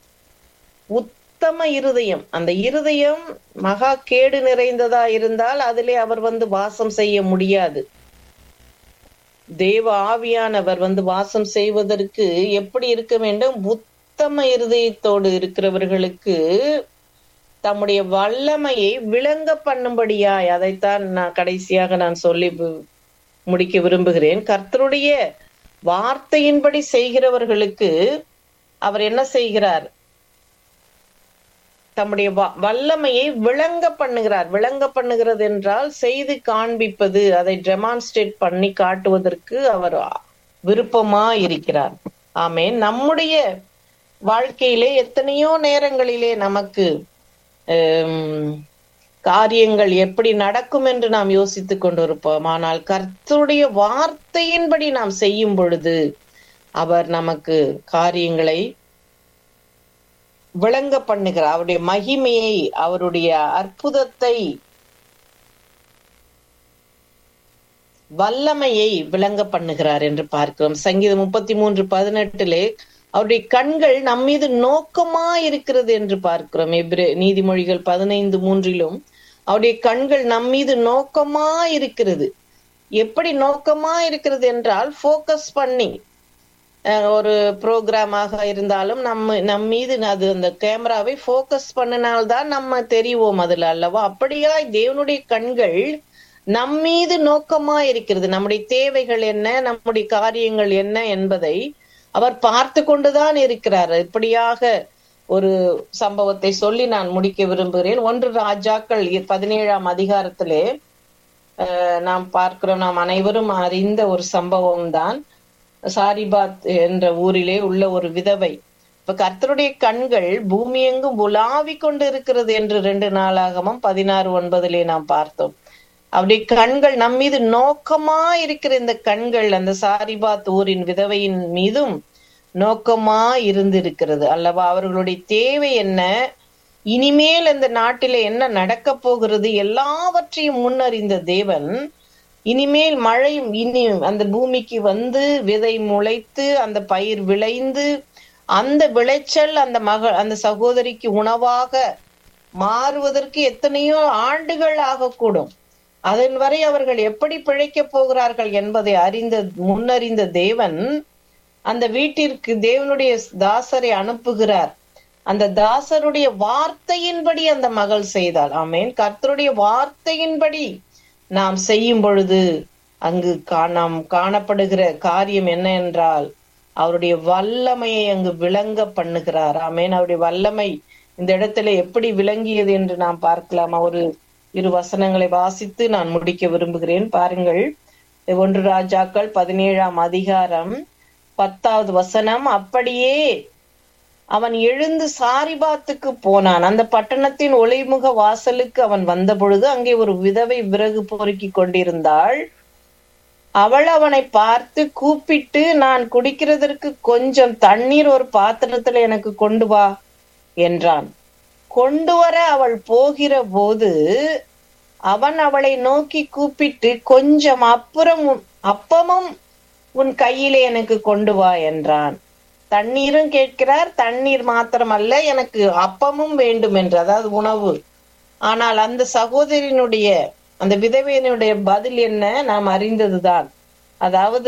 உத்தம இருதயம் அந்த இருதயம் மகா கேடு நிறைந்ததா இருந்தால் அதிலே அவர் வந்து வாசம் செய்ய முடியாது தேவ ஆவியானவர் வந்து வாசம் செய்வதற்கு எப்படி இருக்க வேண்டும் உத்தம இருதயத்தோடு இருக்கிறவர்களுக்கு தம்முடைய வல்லமையை விளங்க பண்ணும்படியாய் அதைத்தான் நான் கடைசியாக நான் சொல்லி வு- முடிக்க விரும்புகிறேன் கர்த்தருடைய வார்த்தையின்படி செய்கிறவர்களுக்கு அவர் என்ன செய்கிறார் தம்முடைய வ- வல்லமையை விளங்க பண்ணுகிறார் விளங்க பண்ணுகிறது என்றால் செய்து காண்பிப்பது அதை டெமான்ஸ்ட்ரேட் பண்ணி காட்டுவதற்கு அவர் விருப்பமா இருக்கிறார் ஆமென் நம்முடைய வாழ்க்கையிலே எத்தனையோ நேரங்களிலே நமக்கு ஹம், காரியங்கள் எப்படி நடக்கும் என்று நாம் யோசித்துக் கொண்டிருப்போம் ஆனால் கர்த்தருடைய வார்த்தையின்படி நாம் செய்யும் பொழுது அவர் நமக்கு காரியங்களை விளங்க பண்ணுகிறார் அவருடைய மகிமையை அவருடைய அற்புதத்தை வல்லமையை விளங்க பண்ணுகிறார் என்று பார்க்கிறோம் சங்கீதம் முப்பத்தி மூன்று பதினெட்டிலே அவருடைய கண்கள் நம்மீது நோக்கமா இருக்கிறது என்று பார்க்கிறோம் எபிரே நீதிமொழிகள் பதினைந்து மூன்றிலும் அவருடைய கண்கள் நம்மீது நோக்கமா இருக்கிறது எப்படி நோக்கமா இருக்கிறது என்றால் ஃபோக்கஸ் பண்ணி அஹ், ஒரு ப்ரோக்ராமாக இருந்தாலும் நம்ம நம் மீது அது அந்த கேமராவை ஃபோக்கஸ் பண்ணினால்தான் நம்ம தெரிவோம் அதுல அல்லவா அப்படியாய் தேவனுடைய கண்கள் நம் மீது நோக்கமா இருக்கிறது நம்முடைய தேவைகள் என்ன நம்முடைய காரியங்கள் என்ன என்பதை அவர் பார்த்து கொண்டுதான் இருக்கிறார் இப்படியாக ஒரு சம்பவத்தை சொல்லி நான் முடிக்க விரும்புகிறேன் ஒன்று ராஜாக்கள் இ- பதினேழாம் அதிகாரத்திலே அஹ், நாம் பார்க்கிறோம் நாம் அனைவரும் அறிந்த ஒரு சம்பவம் தான் சாரிபாத் என்ற ஊரிலே உள்ள ஒரு விதவை இப்ப கர்த்தருடைய கண்கள் பூமி எங்கும் உலாவிக் கொண்டு இருக்கிறது என்று ரெண்டு நாளாகமும் பதினாறு ஒன்பதிலே நாம் பார்த்தோம் அவருடைய கண்கள் நம் மீது நோக்கமா இருக்கிற இந்த கண்கள் அந்த சாரிபாத் ஊரின் விதவையின் மீதும் நோக்கமா இருந்திருக்கிறது அல்லவா அவர்களுடைய தேவை என்ன இனிமேல் இந்த நாட்டிலே என்ன நடக்க போகிறது எல்லாவற்றையும் முன்னறிந்த தேவன் இனிமேல் மழை இனி அந்த பூமிக்கு வந்து விதை முளைத்து அந்த பயிர் விளைந்து அந்த விளைச்சல் அந்த மக அந்த சகோதரிக்கு உணவாக மாறுவதற்கு எத்தனையோ ஆண்டுகள் ஆகக்கூடும் அதன் வரை அவர்கள் எப்படி பிழைக்கப் போகிறார்கள் என்பதை அறிந்த முன்னறிந்த தேவன் அந்த வீட்டிற்கு தேவனுடைய தாசரை அனுப்புகிறார் அந்த தாசருடைய வார்த்தையின்படி அந்த மகள் செய்தாள் ஆமேன் கர்த்தருடைய வார்த்தையின்படி நாம் செய்யும் பொழுது அங்கு கா- நாம் காணப்படுகிற காரியம் என்ன என்றால் அவருடைய வல்லமையை அங்கு விளங்க பண்ணுகிறார் ஆமேன் அவருடைய வல்லமை இந்த இடத்துல எப்படி விளங்கியது என்று நாம் பார்க்கலாம் ஒரு இரு வசனங்களை வாசித்து நான் முடிக்க விரும்புகிறேன் பாருங்கள் ஒன்று ராஜாக்கள் பதினேழாம் அதிகாரம் பத்தாவது வசனம் அப்படியே அவன் எழுந்து சாரிபாத்துக்கு போனான் அந்த பட்டணத்தின் ஒளிமுக வாசலுக்கு அவன் வந்த பொழுது அங்கே ஒரு விதவை விறகு பொறுக்கி கொண்டிருந்தாள் அவள் அவனை பார்த்து கூப்பிட்டு நான் குடிக்கிறதற்கு கொஞ்சம் தண்ணீர் ஒரு பாத்திரத்துல எனக்கு கொண்டு வா என்றான் கொண்டு வர அவள் போகிற போது அவன் அவளை நோக்கி கூப்பிட்டு கொஞ்சம் அப்புறம் உன்- அப்பமும் உன் கையிலே எனக்கு கொண்டு வா என்றான் தண்ணீரும் கேட்கிறார் தண்ணீர் மாத்திரமல்ல எனக்கு அப்பமும் வேண்டும் என்று அதாவது உணவு ஆனால் அந்த சகோதரியினுடைய அந்த விதவையினுடைய பதில் என்ன நாம் அறிந்ததுதான் அதாவது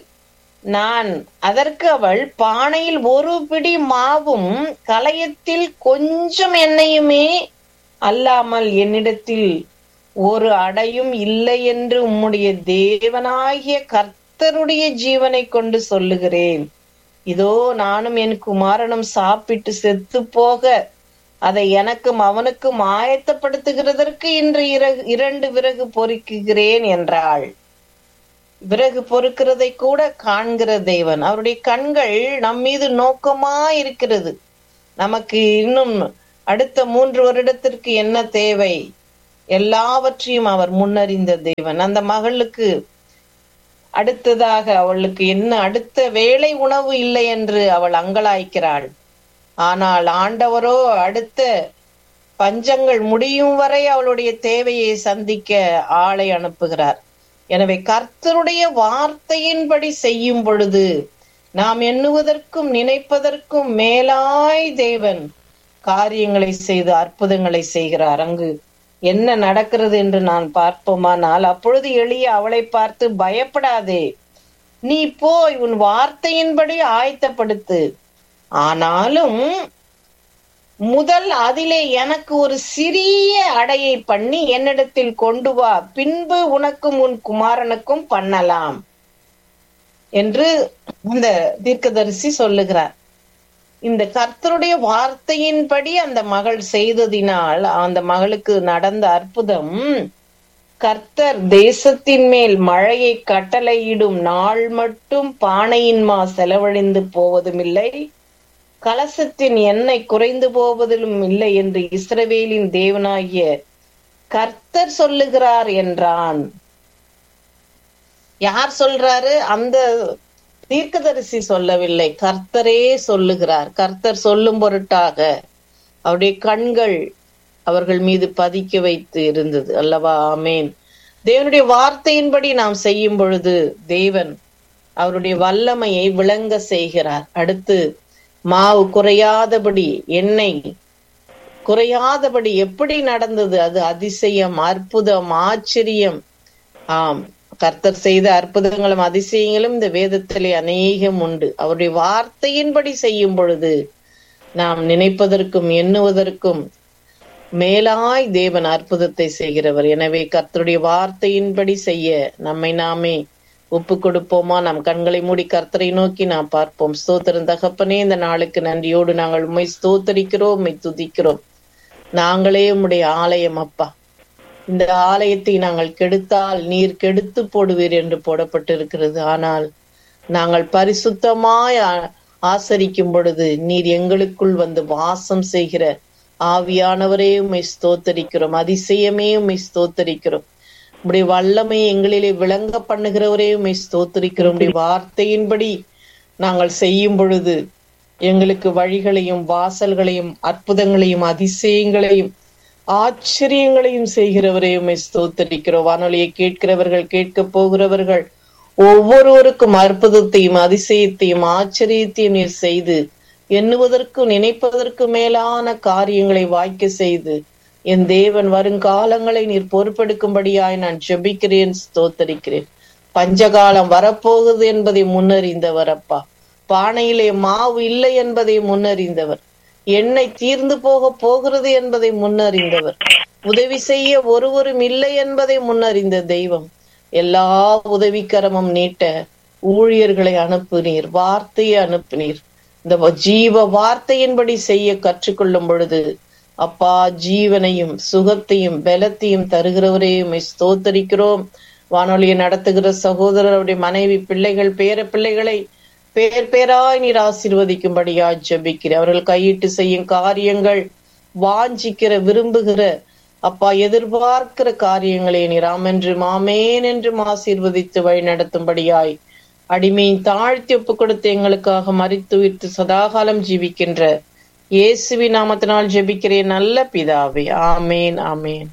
நான் அதற்கு அவள் பானையில் ஒரு பிடி மாவும் கலயத்தில் கொஞ்சம் எண்ணெயுமே அல்லாமல் என்னிடத்தில் ஒரு அடையும் இல்லை என்று உம்முடைய தேவனாகிய கர்த்தருடைய ஜீவனை கொண்டு சொல்லுகிறேன் இதோ நானும் என் குமாரனும் சாப்பிட்டு செத்து போக அதை எனக்கும் அவனுக்கும் ஆயத்தப்படுத்துகிறதற்கு இன்று இறகு இரண்டு விறகு பொறுக்குகிறேன் என்றாள் விறகு பொறுக்கிறதை கூட காண்கிற தேவன் அவருடைய கண்கள் நம் மீது நோக்கமா இருக்கிறது நமக்கு இன்னும் அடுத்த மூன்று வருடத்திற்கு என்ன தேவை எல்லாவற்றையும் அவர் முன்னறிந்த தேவன் அந்த மகளுக்கு அடுத்ததாக அவளுக்கு என்ன அடுத்த வேளை உணவு இல்லை என்று அவள் அங்கலாய்க்கிறாள் ஆனால் ஆண்டவரோ அடுத்த பஞ்சங்கள் முடியும் வரை அவளுடைய தேவையை சந்திக்க ஆளை அனுப்புகிறார் எனவே கர்த்தருடைய வார்த்தையின்படி செய்யும் பொழுது நாம் எண்ணுவதற்கும் நினைப்பதற்கும் மேலாய் தேவன் காரியங்களை செய்து அற்புதங்களை செய்கிறார் அங்கு என்ன நடக்கிறது என்று நான் பார்ப்போமானால் அப்பொழுது எளிய அவளை பார்த்து பயப்படாதே நீ போய் உன் வார்த்தையின்படி ஆயத்தப்படுத்து ஆனாலும் முதல் அதிலே எனக்கு ஒரு சிறிய அடையை பண்ணி என்னிடத்தில் கொண்டு வா பின்பு உனக்கும் உன் குமாரனுக்கும் பண்ணலாம் என்று அந்த தீர்க்கதரிசி சொல்லுகிறார் இந்த கர்த்தருடைய வார்த்தையின்படி அந்த மகள் செய்ததினால் அந்த மகளுக்கு நடந்த அற்புதம் கர்த்தர் தேசத்தின் மேல் மழையை கட்டளையிடும் நாள் மட்டும் பானையின் மா செலவழிந்து போவதும் இல்லை கலசத்தின் எண்ணெய் குறைந்து போவதிலும் இல்லை என்று இஸ்ரவேலின் தேவனாகிய கர்த்தர் சொல்லுகிறார் என்றான் யார் சொல்றாரு அந்த தீர்க்கதரிசி சொல்லவில்லை கர்த்தரே சொல்லுகிறார் கர்த்தர் சொல்லும் பொருட்டாக அவருடைய கண்கள் அவர்கள் மீது பதிக்க வைத்து இருந்தது அல்லவா ஆமேன் தேவனுடைய வார்த்தையின்படி நாம் செய்யும் பொழுது தேவன் அவருடைய வல்லமையை விளங்க செய்கிறார் அடுத்து மாவு குறையாதபடி எண்ணெய் குறையாதபடி எப்படி நடந்தது அது அதிசயம் அற்புதம் ஆச்சரியம் ஆம் கர்த்தர் செய்த அற்புதங்களும் அதிசயங்களும் இந்த வேதத்திலே அநேகம் உண்டு அவருடைய வார்த்தையின்படி செய்யும் பொழுது நாம் நினைப்பதற்கும் எண்ணுவதற்கும் மேலாய் தேவன் அற்புதத்தை செய்கிறவர் எனவே கர்த்தருடைய வார்த்தையின்படி செய்ய நம்மை நாமே ஒப்பு கொடுப்போமா நம் கண்களை மூடி கர்த்தரை நோக்கி நாம் பார்ப்போம் ஸ்தோத்திரம் தகப்பனே இந்த நாளுக்கு நன்றியோடு நாங்கள் உண்மை ஸ்தோத்தரிக்கிறோம் உண்மை துதிக்கிறோம் நாங்களே உம்முடைய ஆலயம் அப்பா இந்த ஆலயத்தை நாங்கள் கெடுத்தால் நீர் கெடுத்து போடுவீர் என்று போடப்பட்டிருக்கிறது ஆனால் நாங்கள் பரிசுத்தமாய் ஆசரிக்கும் பொழுது நீர் எங்களுக்குள் வந்து வாசம் செய்கிற ஆவியானவரே உம்மை ஸ்தோத்தரிக்கிறோம் அதிசயமே உம்மை ஸ்தோத்தரிக்கிறோம் உடைய வல்லமை எங்களிலே விளங்க பண்ணுகிறவரே உம்மை ஸ்தோத்தரிக்கிறோம் உடைய வார்த்தையின்படி நாங்கள் செய்யும் பொழுது எங்களுக்கு வழிகளையும் வாசல்களையும் அற்புதங்களையும் அதிசயங்களையும் ஆச்சரியங்களையும் செய்கிறவரே உம்மை ஸ்தோத்தரிக்கிறோம் வானொலியை கேட்கிறவர்கள் கேட்க போகிறவர்கள் ஒவ்வொருவருக்கும் அற்புதத்தையும் அதிசயத்தையும் ஆச்சரியத்தையும் நீர் செய்து எண்ணுவதற்கும் நினைப்பதற்கு மேலான காரியங்களை வாய்க்க செய்து என் தேவன் வருங்காலங்களை நீர் பொறுப்பெடுக்கும்படியாய் நான் ஜெபிக்கிறேன் ஸ்தோத்தரிக்கிறேன் பஞ்சகாலம் வரப்போகுது என்பதை முன்னறிந்தவர் அப்பா பானையிலே மாவு இல்லை என்பதை முன்னறிந்தவர் எண்ணெய் தீர்ந்து போக போகிறது என்பதை முன்னறிந்தவர் உதவி செய்ய ஒருவரும் இல்லை என்பதை முன்னறிந்த தெய்வம் எல்லா உதவிக்கரமும் நீட்ட ஊழியர்களை அனுப்புனீர் வார்த்தையை அனுப்புனீர் இந்த ஜீவ வார்த்தையின்படி செய்ய கற்றுக்கொள்ளும் பொழுது அப்பா ஜீவனையும் சுகத்தையும் பலத்தையும் தருகிறவரே உம்மை ஸ்தோத்தரிக்கிறோம் வானொலியை நடத்துகிற சகோதரருடைய மனைவி பிள்ளைகள் பேர பிள்ளைகளை பேர் பேராய் நீர் ஆசீர்வதிக்கும்படியா ஜெபிக்கிறேன் அவர்கள் கையிட்டு செய்யும் காரியங்கள் வாஞ்சிக்கிற விரும்புகிற அப்பா எதிர்பார்க்கிற காரியங்களை நீர் ஆமென்று மாமேன் என்று ஆசீர்வதித்து வழி நடத்தும்படியாய் அடிமையின் தாழ்த்தி ஒப்பு கொடுத்து எங்களுக்காக மறித்து விட்டு சதாகாலம் ஜீவிக்கின்ற இயேசுவி நாமத்தினால் ஜெபிக்கிறேன் நல்ல பிதாவே ஆமேன் ஆமேன்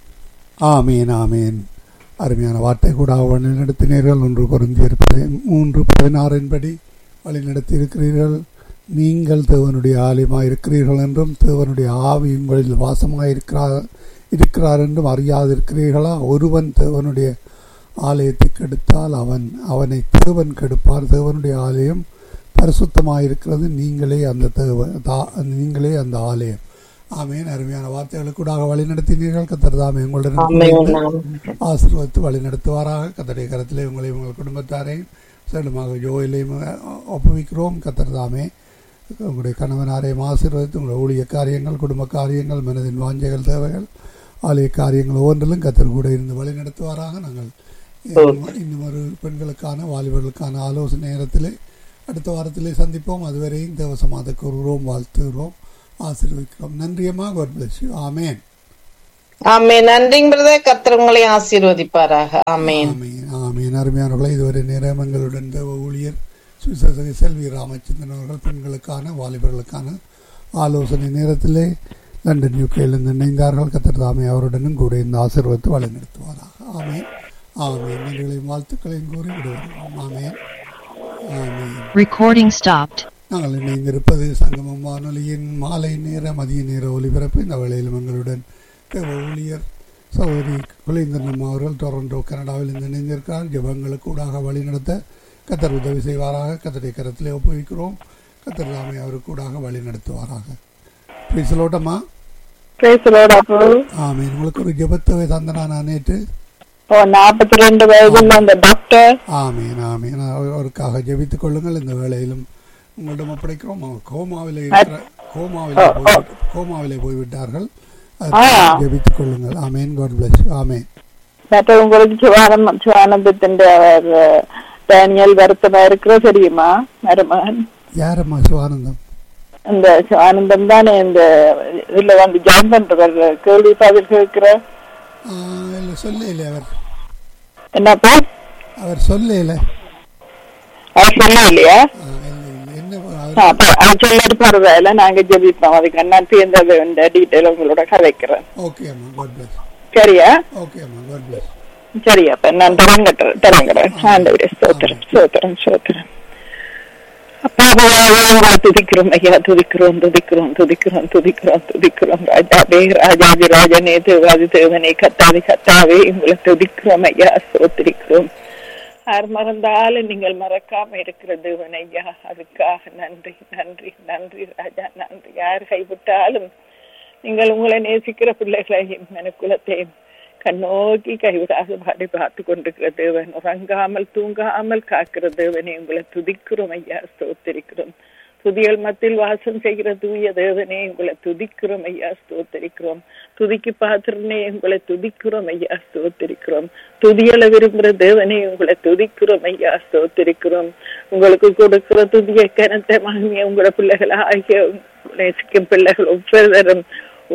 ஆமேன் ஆமேன் அருமையான வார்த்தை கூட வழிநடத்தினீர்கள் ஒன்று குறைந்தியர் மூன்று பதினாறின்படி வழிநடத்தி இருக்கிறீர்கள் நீங்கள் தேவனுடைய ஆலயமாக இருக்கிறீர்கள் என்றும் தேவனுடைய ஆவி உங்களில் வாசமாக இருக்கிறார் இருக்கிறார் என்றும் அறியாதிருக்கிறீர்களா ஒருவன் தேவனுடைய ஆலயத்தை கெடுத்தால் அவன் அவனை தேவன் கெடுப்பார் தேவனுடைய ஆலயம் பரிசுத்தமாயிருக்கிறது நீங்களே அந்த தேவ நீங்களே அந்த ஆலயம் ஆமேன் அருமையான வார்த்தைகளுக்கூடாக வழிநடத்தினீர்கள் கத்தர் தாமே உங்களுடன் ஆசீர்வதித்து வழிநடத்துவாராக கத்தடைய கரத்திலே உங்களை உங்கள் குடும்பத்தாரையும் செல்லுமாக ஜோயிலையும் ஒப்புவிக்கிறோம் கத்தர் தாமே உங்களுடைய கணவனாரையும் ஆசீர்வதித்து உங்களுடைய ஊழிய காரியங்கள் குடும்ப காரியங்கள் மனதின் வாஞ்சைகள் தேவைகள் ஆலய காரியங்கள் ஒவ்வொன்றிலும் கத்தர் கூட இருந்து வழி நடத்துவாராக நாங்கள் இன்னும் இன்னும் ஒரு பெண்களுக்கான வாலிபர்களுக்கான ஆலோசனை நேரத்திலே அடுத்த வாரத்திலே சந்திப்போம் அதுவரையும் தேவசமாத கூறுகிறோம் வாழ்த்துகிறோம் ஆசீர்வதிக்கிறோம் நன்றியம்மா God bless you ஆமேன் ஆமே நன்றிங்க பிரதர் கர்த்தர் உங்களை ஆசீர்வதிப்பாராக ஆமேன் ஆமீன் ஆமீன் அருமையானவர்களை இதுவரை நேரம் எங்களுடன் தேவ ஊழியர் சுவிசேஷ செல்வி ராமச்சந்திரன் அவர்கள் பெண்களுக்கான வாலிபர்களுக்கான ஆலோசனை நேரத்திலே லண்டன் யூகேயிலிருந்து இணைந்தார்கள் கத்தர் தாமே அவருடனும் கூட இந்த ஆசீர்வாதத்தை வழிநடத்துவாராக ஆமேன் ஆமேன் நன்றிகளையும் வாழ்த்துக்களையும் கூறி விடுவார்கள் ஆமேன் ஆமேன் Recording stopped. நாங்கள் இணைந்திருப்பது சங்கமம் வானொலியின் மாலை நேர மதிய நேர ஒலிபரப்பு இந்த வேளையிலும் எங்களுடன் தேவ ஊழியர் சகோதரி குலேந்திரன் அவர்கள் டொரண்டோ கனடாவில் இருந்து இணைந்திருக்கிறார் ஜபங்களுக்கு கூடாக வழிநடத்த கத்தர் உதவி செய்வாராக கத்தரை கரத்திலே ஒப்புவிக்கிறோம் கத்தர் தாமே அவருக்கு கூடாக வழி நடத்துவாராக பேசலோட்டமா பிரைஸ் லார்ட் அப்போ ஆமீன் உங்களுக்கு ஒரு ஜெபத்தவை தந்தனா நான் நேற்று ஓ நாற்பத்தி ரெண்டு வயதுள்ள அந்த டாக்டர் ஆமீன் ஆமீன் அவருக்காக ஜெபித்துக் கொள்ளுங்கள் இந்த வேளையிலும் உங்களிடம் ஒப்படைக்கிறோம் அவர் கோமாவிலே இருக்கிற கோமாவிலே போய் கோமாவிலே போய்விட்டார்கள் அதற்காக ஜெபித்துக் கொள்ளுங்கள் ஆமேன் காட் பிளஸ் ஆமேன் மற்ற உங்களுக்கு சிவானம் சிவானந்தத்தின் அவர் டேனியல் வருத்தமா இருக்கிற தெரியுமா மருமகன் யாரம்மா சிவானந்தம் இந்த சிவானந்தம் தானே இந்த இதுல வந்து ஜாயின் பண்றவர் கேள்வி பதில் கேட்கிற ஆ, இல்ல சொல்ல இல்லை அவர் என்னப்பா அவர் சொல்ல இல்லை அவர் சொல்ல இல்லையா ஆ, இல்லை, இல்லை. என்ன அவர் ஆ, அப்ப அவர் சொல்லிட்டு பரவாயில்ல நாங்க ஜெபிப்போம் அதுக்கு நான் சேர்ந்தது இந்த டீட்டெயில் உங்களோட கதைக்கிறேன் ஓகே அம்மா காட் பிளஸ் சரியா ஓகே அம்மா காட் பிளஸ் சரி அப்ப நான் தொடங்கட்டுறேன் தொடங்குறேன் ஆண்டவரே ஸ்தோத்திரம் ஸ்தோத்திரம் ஸ்தோத்திரம் அப்பா உங்களை துதிக்கிறோம் ஐயா துதிக்கிறோம் துதிக்கிறோம் துதிக்கிறோம் துதிக்கிறோம் துதிக்கிறோம் ராஜாவே ராஜாதி ராஜனே தேவாதி தேவனே கத்தாதி கத்தாவே உங்களை துதிக்கிறோம் ஐயா ஸ்தோத்திரிக்கிறோம் யார் மறந்தாலும் நீங்கள் மறக்காம இருக்கிற தேவன் ஐயா அதுக்காக நன்றி நன்றி நன்றி ராஜா நன்றி யார் கைவிட்டாலும் நீங்கள் உங்களை நேசிக்கிற பிள்ளைகளையும் மனுக்குலத்தையும் கண்ணோக்கி கைவிடாத பாடி பார்த்து கொண்டிருக்கிற தேவன் உறங்காமல் தூங்காமல் காக்கிற தேவனை உங்களை துதிக்கிறோம் ஐயா ஸ்தோத்தரிக்கிறோம் துதிகள் மத்தியில் வாசம் செய்கிற தூய தேவனே உங்களை துதிக்கிறோம் ஐயா ஸ்தோத்தரிக்கிறோம் துதிக்கு பாத்திரனே உங்களை துதிக்கிறோம் ஐயா ஸ்தோத்தரிக்கிறோம் துதியல விரும்புகிற தேவனே உங்களை துதிக்கிறோம் ஐயா ஸ்தோத்தரிக்கிறோம் உங்களுக்கு கொடுக்கிற துதிய கனத்தை மகிமையை உங்களோட பிள்ளைகள் ஆகிய நேசிக்கும் பிள்ளைகள் ஒவ்வொருவரும்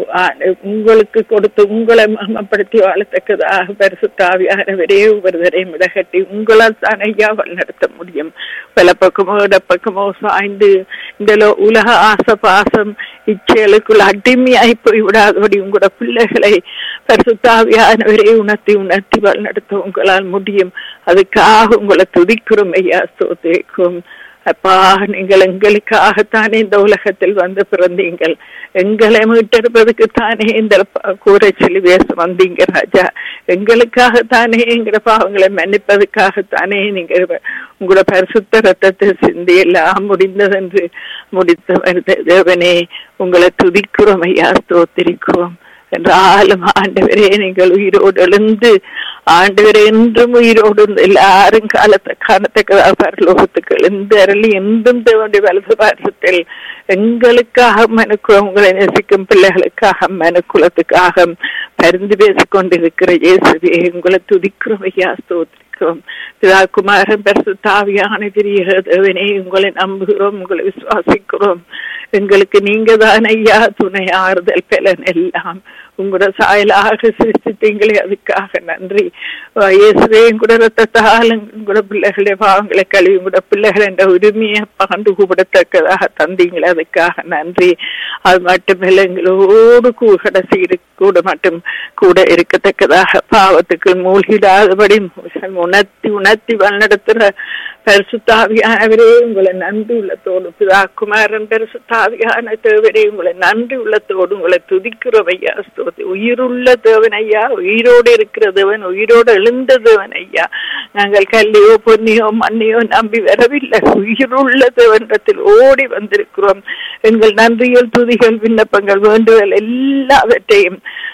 உங்களுக்கு கொடுத்து உங்களை மமப்படுத்தி வாழத்தக்கதாக பரிசுத்தாவியானவரே ஒவ்வொருவரையும் இடகட்டி உங்களால் தான் ஐயா வழிநடத்த முடியும் பல பக்கமோ இடப்பக்கமோ சாய்ந்து இந்த லோ- உலக ஆச பாசம் இச்செயலுக்குள் அடிமையாய் போய் விடாதபடி உங்களோட பிள்ளைகளை பரிசுத்தாவியானவரே உணர்த்தி உணர்த்தி வழிநடத்த உங்களால் முடியும் அதுக்காக உங்களை துதிக்கிறோம் ஐயா ஸ்தோத்திரிக்கும் அப்பா நீங்கள் எங்களுக்காகத்தானே இந்த உலகத்தில் வந்து பிறந்தீங்கள் எங்களை மீட்டெடுப்பதற்கு தானே இந்த ப- கூரை சிலுவேச வந்தீங்க ராஜா எங்களுக்காகத்தானே எங்களோட பாவங்களை மன்னிப்பதற்காகத்தானே நீங்க உங்களோட பரிசுத்த ரத்தத்தை சிந்தி எல்லாம் முடிந்ததென்று முடித்த தேவனே உங்களை துதிக்கிறோம் ஐயா ஸ்தோத்திரிக்கிறோம் என்றாலும் ஆண்டவரே நீங்கள் உயிரோடு எழுந்து ஆண்டவரே என்றும் உயிரோடு இருந்து எல்லாரும் காலத்தை காணத்தக்கதாக பரலோகத்துக்கு எழுந்து அருளி என்றும் தேவனுடைய வலது பாரதத்தில் எங்களுக்காக மனுக்கு உங்களை நேசிக்கும் பிள்ளைகளுக்காக மனுக்குலத்துக்காக பரிந்து பேசிக் கொண்டிருக்கிற இயேசுவே உங்களை துதிக்கிறோம் ஐயா ஸ்தோத்திரிக்கிறோம் பிதா குமாரன் பரிசு தாவியான பெரிய தேவனே உங்களை நம்புகிறோம் உங்களை விசுவாசிக்கிறோம் எங்களுக்கு நீங்க தான் ஐயா துணை ஆறுதல் பலன் எல்லாம் உங்களோட சாயலாக சிருஷ்டித்தீங்களே அதுக்காக நன்றி அஹ் இயேசுவே கூட ரத்தத்தால் உங்களோட பிள்ளைகளுடைய பாவங்களை கழுவி உங்களோட பிள்ளைகள் என்ற உரிமையை பாண்டு கூப்பிடத்தக்கதாக தந்தீங்களே அதுக்காக நன்றி அது மட்டுமில்லை எங்களோடு கூ கடைசி இரு- கூட மட்டும் கூட இருக்கத்தக்கதாக பாவத்துக்கு மூழ்கிடாதபடி உணர்த்தி உணர்த்தி வழிநடத்துற பரிசுத்தாவியானவரே உங்களை நன்றி உள்ளத்தோடு பிதா குமாரன் பரிசுத்தாவியான தேவரே உங்களை நன்றி உள்ளத்தோடு உங்களை துதிக்கிறோம் ஐயா ஸ்தோத்தி உயிருள்ள தேவன் ஐயா உயிரோடு இருக்கிற தேவன் உயிரோடு எழுந்த தேவன் ஐயா நாங்கள் கல்லையோ பொன்னியோ மண்ணையோ நம்பி வரவில்லை உயிருள்ள தேவனிடத்தில் ஓடி வந்திருக்கிறோம் எங்கள் நன்றிகள் துதிகள் விண்ணப்பங்கள் வேண்டுதல் எல்லாவற்றையும்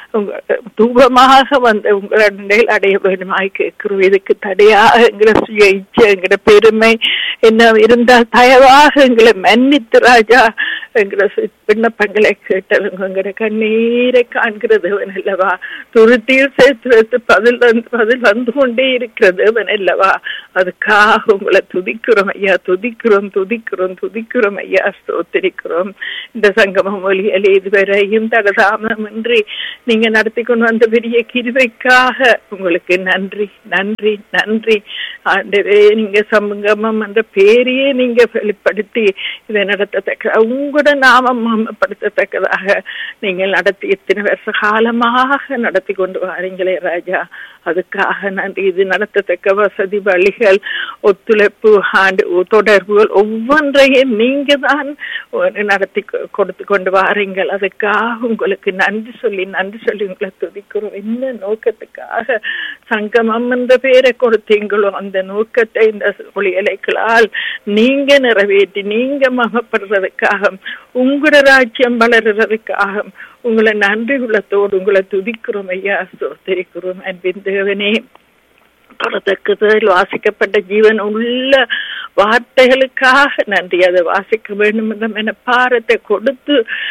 உங்க தூபமாக வந்து உங்களிடையில் அடைய வேண்டுமாய் கேட்கிறோம் இதுக்கு தடையாக எங்களை சுய இச்சை எங்கட பெருமை என்ன இருந்தால் தயவாக எங்களை மன்னித்து ராஜா எங்களை சு- விண்ணப்பங்களை கேட்டவங்க எங்கட கண்ணீரை காண்கிறது அல்லவா துருத்தியில் சேர்த்து வைத்து பதில் வந்து பதில் வந்து கொண்டே இருக்கிறது அல்லவா அதுக்காக உங்களை துதிக்கிறோம் ஐயா துதிக்கிறோம் துதிக்கிறோம் துதிக்கிறோம் ஐயா ஸ்தோத்திரிக்கிறோம் இந்த சங்கமம் மொழியிலே இதுவரையும் தடதாமமின்றி நீங்க நடத்தி கொண்டு வந்த பெரிய கிருபைக்காக உங்களுக்கு நன்றி நன்றி நன்றி ஆண்டவே நீங்க சங்கமம் என்ற பேரையே நீங்க வெளிப்படுத்தி இதை நடத்தத்தக்க உங்களோட நாமம் மகிமைப்படுத்தத்தக்கதாக நீங்கள் நடத்தி எத்தனை வருஷ காலமாக நடத்தி கொண்டு வாரீங்களே ராஜா அதுக்காக நன்றி இது நடத்தத்தக்க வசதி வழிகள் ஒத்துழைப்பு ஆண்டு தொடர்புகள் ஒவ்வொன்றையும் நீங்க தான் நடத்தி கொ- கொடுத்து கொண்டு வாரீங்கள் அதுக்காக உங்களுக்கு நன்றி சொல்லி நன்றி சொல்லி உங்களை துதிக்கிறோம் என்ன நோக்கத்துக்காக சங்கமம் என்ற பேரை கொடுத்தீங்களோ அந்த நோக்கத்தை இந்த ஒளியலைகளால் நீங்க நிறைவேற்றி நீங்க மகப்படுறதுக்காக உங்களோட ராஜ்யம் வளர்றதுக்காக உங்களை நன்றி உள்ளத்தோடு உங்களை துதிக்கிறோம் ஐயா சோதரிக்கிறோம் அன்பின் தேவனே தொடத்தக்கதில் வாசிக்கப்பட்ட ஜீவன் உள்ள வார்த்தைகளுக்காக நன்றி அதை வாசிக்க வேண்டும் என்ற மனப்பாரத்தை கொடுத்து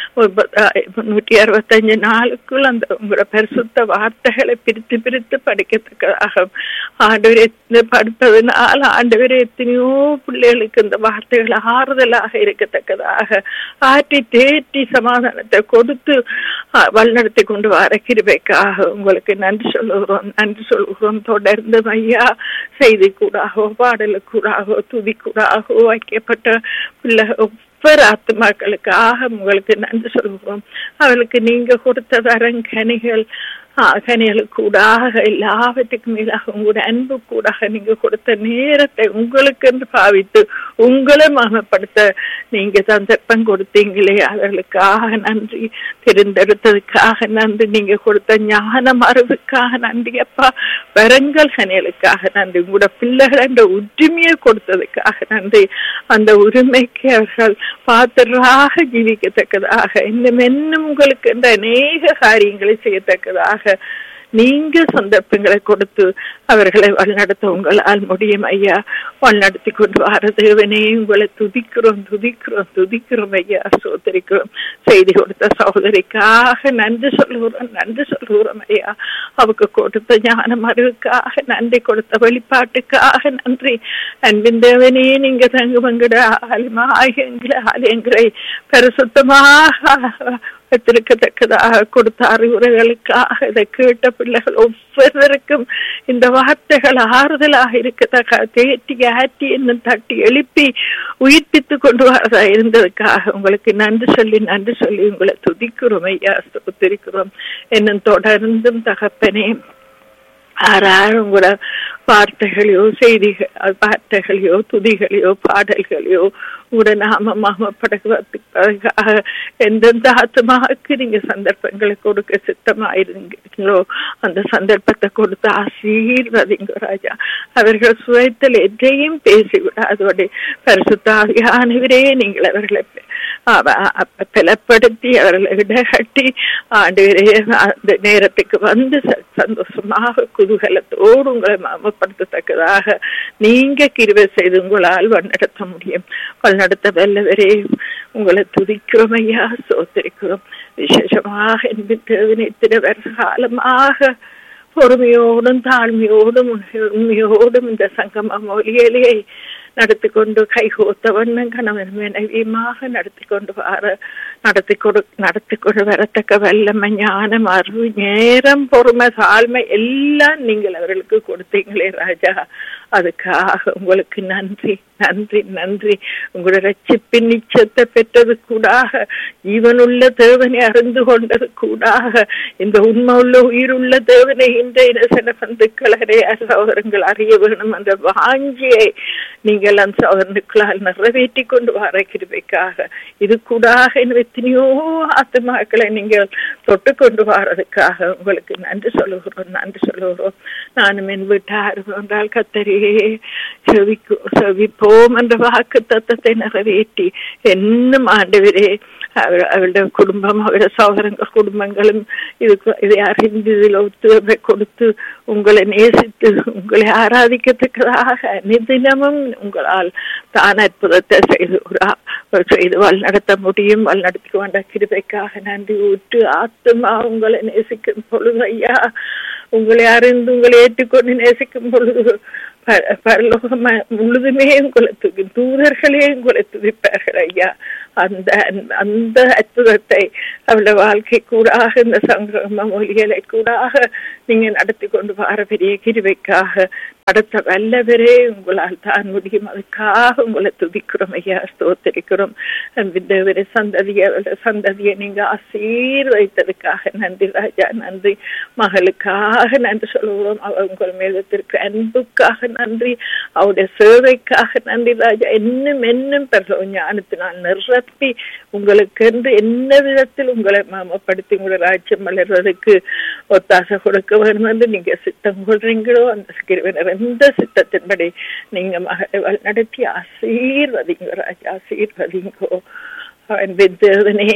நூற்றி அறுபத்தஞ்சு நாளுக்குள் அந்த உங்களோட பரிசுத்த வார்த்தைகளை பிரித்து பிரித்து படிக்கத்தக்கதாக ஆண்டவரை படிப்பதனால் ஆண்டவரை எத்தனையோ பிள்ளைகளுக்கு இந்த வார்த்தைகள் ஆறுதலாக இருக்கத்தக்கதாக ஆற்றி தேற்றி சமாதானத்தை கொடுத்து ஆ, வழிநடத்தி கொண்டு வர கிருபைக்காக உங்களுக்கு நன்றி சொல்லுகிறோம் நன்றி சொல்லுகிறோம் தொடர்ந்து ஐயா செய்தி கூடாகவோ பாடலுக்கூடாகவோ துதிக்கூடாகவோ வைக்கப்பட்ட பிள்ளை ஒவ்வொரு ஆத்மாக்களுக்காக உங்களுக்கு நன்றி சொல்லுகிறோம் அவளுக்கு நீங்க கொடுத்த வரங்கனிகள் கனிகளுக்கூடாக எல்லாவற்றுக்கும் மேலாக உங்களோட அன்பு கூடாக நீங்க கொடுத்த நேரத்தை உங்களுக்கு என்று பாவித்து உங்களை மகப்படுத்த நீங்க சந்தர்ப்பம் கொடுத்தீங்களே அவர்களுக்காக நன்றி தெரிந்தெடுத்ததுக்காக நன்றி நீங்க கொடுத்த ஞானம் அறிவுக்காக நன்றி அப்பா வரங்கள் கனிகளுக்காக நன்றி உங்களோட பிள்ளைகள் என்ற உரிமையை கொடுத்ததுக்காக நன்றி அந்த உரிமைக்கு அவர்கள் பாத்திராக ஜீவிக்கத்தக்கதாக இன்னும் இன்னும் உங்களுக்கு இந்த அநேக காரியங்களை செய்யத்தக்கதாக நீங்க சந்தர்ப்பங்களை கொடுத்து அவர்களை வழிநடத்த உங்களால் முடியும் ஐயா வழிநடத்தி கொண்டு வர தேவனே உங்களை துதிக்கிறோம் துதிக்கிறோம் துதிக்கிறோம் ஐயா சோதரிக்கிறோம் செய்தி கொடுத்த சகோதரிக்காக நன்றி சொல்லுகிறோம் நன்றி சொல்லுகிறோம் ஐயா அவருக்கு கொடுத்த ஞானம் அறிவுக்காக நன்றி கொடுத்த வெளிப்பாட்டுக்காக நன்றி அன்பின் தேவனே நீங்க தங்குமங்கட ஆலயங்களை ஆலயங்களை பரிசுத்தமாக வைத்திருக்கத்தக்கதாக கொடுத்த அறிவுரைகளுக்காக இதை கேட்ட பிள்ளைகள் ஒவ்வொருவருக்கும் இந்த வார்த்தைகள் ஆறுதலாக இருக்கத்தக்க தேற்றி ஆட்டி இன்னும் தட்டி எழுப்பி உயிர்ப்பித்து கொண்டு வரதா இருந்ததுக்காக உங்களுக்கு நன்றி சொல்லி நன்றி சொல்லி உங்களை துதிக்கிறோம் ஐயா ஸ்தோத்திரிக்கிறோம் இன்னும் தொடர்ந்தும் தகப்பனே யாரும் கூட வார்த்தைகளையோ செய்திகள் வார்த்தைகளையோ துதிகளையோ பாடல்களையோ உங்களோட நாம மாமப்படுவதற்காக எந்தெந்த ஆத்மாவுக்கு நீங்க சந்தர்ப்பங்களை கொடுக்க சித்தமாயிருந்தீங்களோ அந்த சந்தர்ப்பத்தை கொடுத்து ஆசீர்வதிங்க ராஜா அவர்கள் சுயத்தில் எதையும் பேசிவிட அதோட பரிசுத்தாவியானவரே நீங்கள் அவர்களை பலப்படுத்தி அவர்களை இடகட்டி ஆண்டு அந்த நேரத்துக்கு வந்து சந்தோஷமாக குதூகலத்தோடு உங்களை மாமப்படுத்தத்தக்கதாக நீங்க கிருவை செய்து உங்களால் வழிநடத்த முடியும் வழிநடத்த வல்லவரே உங்களை துதிக்கிறோம் ஐயா சோத்தரிக்கிறோம் விசேஷமாக என்பது தேவனை வருஷ காலமாக பொறுமையோடும் தாழ்மையோடும் உண்மையோடும் இந்த சங்கம மொழியிலே நடத்தி கொண்டு கைகோத்த வண்ணம் கணவன் மனைவியுமாக நடத்தி கொண்டு வர நடத்தி கொடு நடத்தி கொண்டு வரத்தக்க வல்லமை ஞானம் அறிவு நேரம் பொறுமை தாழ்மை எல்லாம் நீங்கள் அவர்களுக்கு கொடுத்தீங்களே ராஜா அதுக்காக உங்களுக்கு நன்றி நன்றி நன்றி உங்களோட ரட்சிப்பின் நிச்சயத்தை பெற்றது கூடாக ஜீவனுள்ள தேவனை அறிந்து கொண்டது கூடாக இந்த உண்மை உள்ள உயிருள்ள தேவனை இன்றைய சில பந்துக்களரே சகோதரங்கள் அறிய வேணும் என்ற வாஞ்சியை நீங்கள் அந்த சகோதரனுக்களால் நிறைவேற்றி கொண்டு வர கிருபைக்காக இது கூடாக எத்தனையோ ஆத்மாக்களை நீங்கள் தொட்டு கொண்டு வரதுக்காக உங்களுக்கு நன்றி சொல்லுகிறோம் நன்றி சொல்லுகிறோம் நானும் என் வீட்டார் என்றால் கத்தரியே செவிக்கு செவிப்போம் என்ற வாக்கு தத்தத்தை நிறைவேற்றி என்னும் ஆண்டவரே அவ- அவருடைய குடும்பம் அவருடைய சகோதரங்கள் குடும்பங்களும் இதுக்கு இதை அறிந்து இதில் ஒத்துழைப்பை கொடுத்து உங்களை நேசித்து உங்களை ஆராதிக்கத்தக்கதாக அனுதினமும் உங்களால் தான் அற்புதத்தை செய்து ஒரு ஆ- செய்து வழிநடத்த முடியும் வழிநடத்தி கொண்ட கிருபைக்காக நன்றி ஊற்று ஆத்துமா உங்களை நேசிக்கும் பொழுது ஐயா உங்களை அறிந்து உங்களை ஏற்றுக்கொண்டு நேசிக்கும் பொழுது ப- பரலோகம் முழுதுமே உங்களை துதி தூதர்களே உங்களை துதிப்பார்கள் ஐயா அந்த அந்த அற்புதத்தை அவளுடைய வாழ்க்கை கூடாக இந்த சங்கிரம மொழிகளை கூடாக நீங்க நடத்தி கொண்டு வர பெரிய கிருவைக்காக நடத்த வல்லவரே உங்களால் தான் முடியும் அதுக்காக உங்களை துதிக்கிறோம் ஐயா ஸ்தோத்தரிக்கிறோம் விந்தவரை சந்ததிய அவளுடைய சந்ததியை நீங்க ஆசீர்வைத்ததுக்காக நன்றி ராஜா நன்றி மகளுக்காக நன்றி சொல்லுகிறோம் அவ உங்கள் மேலத்திற்கு அன்புக்காக நன்றி அவருடைய சேவைக்காக நன்றி ராஜா இன்னும் இன்னும் பெற ஞானத்தினால் நிரப்பி உங்களுக்கு என்று என்ன விதத்தில் உங்களை மாமப்படுத்தி உங்களை ராஜ்யம் வளர்வதற்கு ஒத்தாசை கொடுக்க வேண்டும் என்று நீங்க சித்தம் கொள்றீங்களோ அந்த கிருவினர் எந்த சித்தத்தின்படி நீங்க மகளை நடத்தி ஆசீர்வதிங்க ராஜா ஆசீர்வதிங்கோ அவன் தேவனே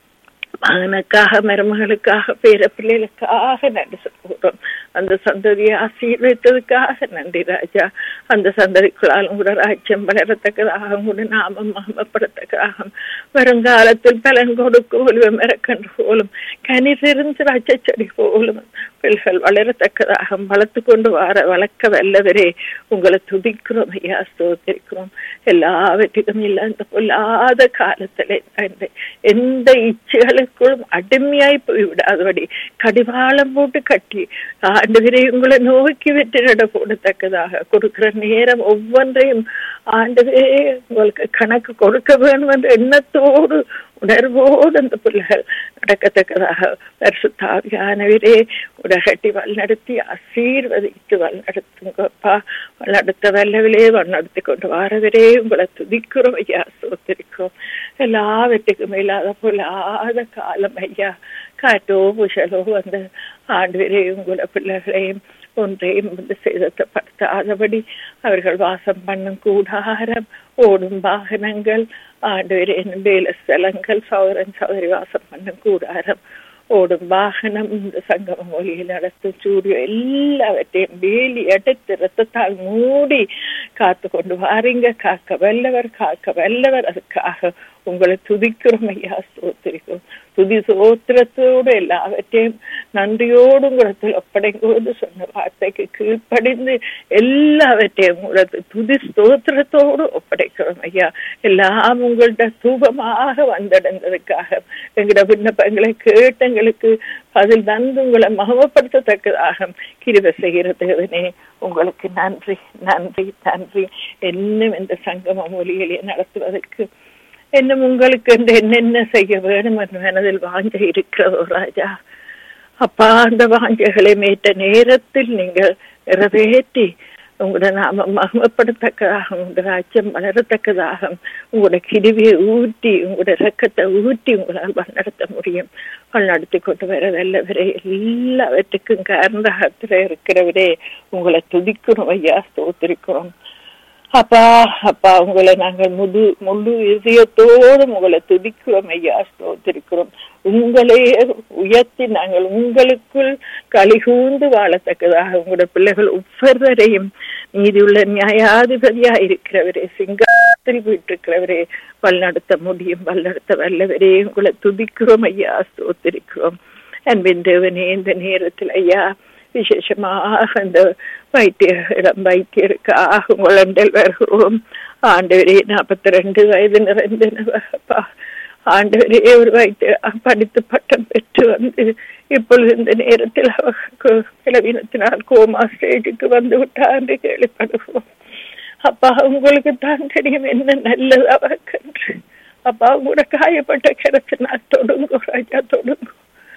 மகனுக்காக மருமகளுக்காக பேர பிள்ளைகளுக்காக நன்றி சொல்கிறோம் அந்த சந்ததியை ஆசீர்வதித்ததுக்காக நன்றி ராஜா அந்த சந்ததிக்குள்ளால் உங்களோட ராஜ்யம் வளரத்தக்கதாக உங்களோட நாமம் மகமப்படத்தக்கதாக வருங்காலத்தில் பலன் கொடுக்கும் ஒளிவ மரக்கன்று போலும் கனிதிருந்து ராஜ செடி போலும் பிள்ளைகள் வளரத்தக்கதாக வளர்த்து கொண்டு வர வளர்க்க வல்லவரே உங்களை துதிக்கிறோம் ஐயா ஸ்தோத்திரிக்கிறோம் எல்லாவற்றுக்கும் இல்ல அந்த பொல்லாத காலத்திலே அந்த எந்த இச்சைகளுக்குள்ளும் அடிமையாய் போய் விடாதபடி கடிவாளம் போட்டு கட்டி ஆண்டவரே உங்களை நோக்கி வெற்றி நட போடத்தக்கதாக கொடுக்கிற நேரம் ஒவ்வொன்றையும் ஆண்டவரே உங்களுக்கு கணக்கு கொடுக்க வேண்டும் என்ற எண்ணத்தோடு உணர்வோடு அந்த பிள்ளைகள் நடக்கத்தக்கதாக பரிசுத்தாவியானவரே உடகட்டி வழிநடத்தி ஆசீர்வதித்து வழிநடத்துங்கப்பா வழிநடத்த வல்லவிலே வழிநடத்தி கொண்டு வாரவரே உங்களை துதிக்கிறோம் ஐயா சோத்திருக்கிறோம் எல்லாவற்றுக்கும் இல்லாத பொல்லாத காலம் ஐயா காற்றோ புஷலோ அந்த ஆண்டு உங்களை பிள்ளைகளையும் ஒன்றையும் வந்து சேதத்தைப்படுத்தாதபடி அவர்கள் வாசம் பண்ணும் கூடாரம் ஓடும் வாகனங்கள் ஆண்டு வேல ஸ்தலங்கள் சௌரன் சௌதரி வாசம் பண்ணும் கூடாரம் ஓடும் வாகனம் இந்த சங்கம மொழியில் நடத்தும் சூரியன் எல்லாவற்றையும் வேலி எடுத்து ரத்தத்தால் மூடி காத்து கொண்டு வாரீங்க காக்க வல்லவர் காக்க வல்லவர் அதுக்காக உங்களை துதிக்கிறோம் ஐயா ஸ்தோத்திரிக்கிறோம் துதி சோத்திரத்தோடு எல்லாவற்றையும் நன்றியோடு உங்களத்தில் ஒப்படைங்கோடு சொன்ன வார்த்தைக்கு கீழ்ப்படிந்து எல்லாவற்றையும் உங்களது துதி ஸ்தோத்திரத்தோடு ஒப்படைக்கிறோம் ஐயா எல்லாம் உங்கள்ட தூபமாக வந்தடைந்ததுக்காக எங்களோட விண்ணப்பங்களை கேட்டு எங்களுக்கு அதில் தந்து உங்களை மகமப்படுத்தத்தக்கதாக கிருப செய்கிற தேவனே உங்களுக்கு நன்றி நன்றி நன்றி இன்னும் இந்த சங்கம மொழிகளை நடத்துவதற்கு இன்னும் உங்களுக்கு என்று என்னென்ன செய்ய வேணும் என்று மனதில் வாஞ்ச இருக்கிறதோ ராஜா அப்பா அந்த வாஞ்சைகளை மேற்ற நேரத்தில் நீங்கள் நிறைவேற்றி உங்களோட நாம மகமப்படத்தக்கதாக உங்களோட ராஜ்யம் வளரத்தக்கதாக உங்களோட கிருவியை ஊற்றி உங்களோட ரக்கத்தை ஊற்றி உங்களால் வழிநடத்த முடியும் வழிநடத்தி கொண்டு வர வல்லவரே எல்லாவற்றுக்கும் காரணத்தில் இருக்கிறவரே உங்களை துதிக்கிறோம் ஐயா ஸ்தோத்திரிக்கிறோம் அப்பா அப்பா உங்களை நாங்கள் முழு முழு இதயத்தோடு உங்களை துதிக்கிறோம் ஐயா ஸ்தோத்திருக்கிறோம் உங்களே உயர்த்தி நாங்கள் உங்களுக்குள் கலிகூந்து வாழத்தக்கதாக உங்களோட பிள்ளைகள் ஒவ்வொருவரையும் நீதியுள்ள நியாயாதிபதியா இருக்கிறவரே சிங்கத்தில் வீட்டிருக்கிறவரே வழிநடத்த முடியும் வழிநடத்த வல்லவரே உங்களை துதிக்கிறோம் ஐயா ஸ்தோத்திருக்கிறோம் அன்பின் தேவனே இந்த நேரத்தில் ஐயா விசேஷமாக அந்த வைத்திய இளம் வைத்தியருக்காக உங்களண்டல் வருகிறோம் ஆண்டவரே நாற்பத்தி ரெண்டு வயது நிறைந்த ஆண்டவரே ஒரு வைத்திய படித்து பட்டம் பெற்று வந்து இப்பொழுது இந்த நேரத்தில் அவருக்கு கிளவினத்தினால் கோமா ஸ்டேஜுக்கு வந்து விட்டார் என்று கேள்விப்படுகிறோம் அப்பா உங்களுக்கு தான் தெரியும் என்ன நல்லது அவருக்கு அப்பா உங்களோட காயப்பட்ட கிடத்தினால் தொடுங்கோ ராஜா தொடுங்கோ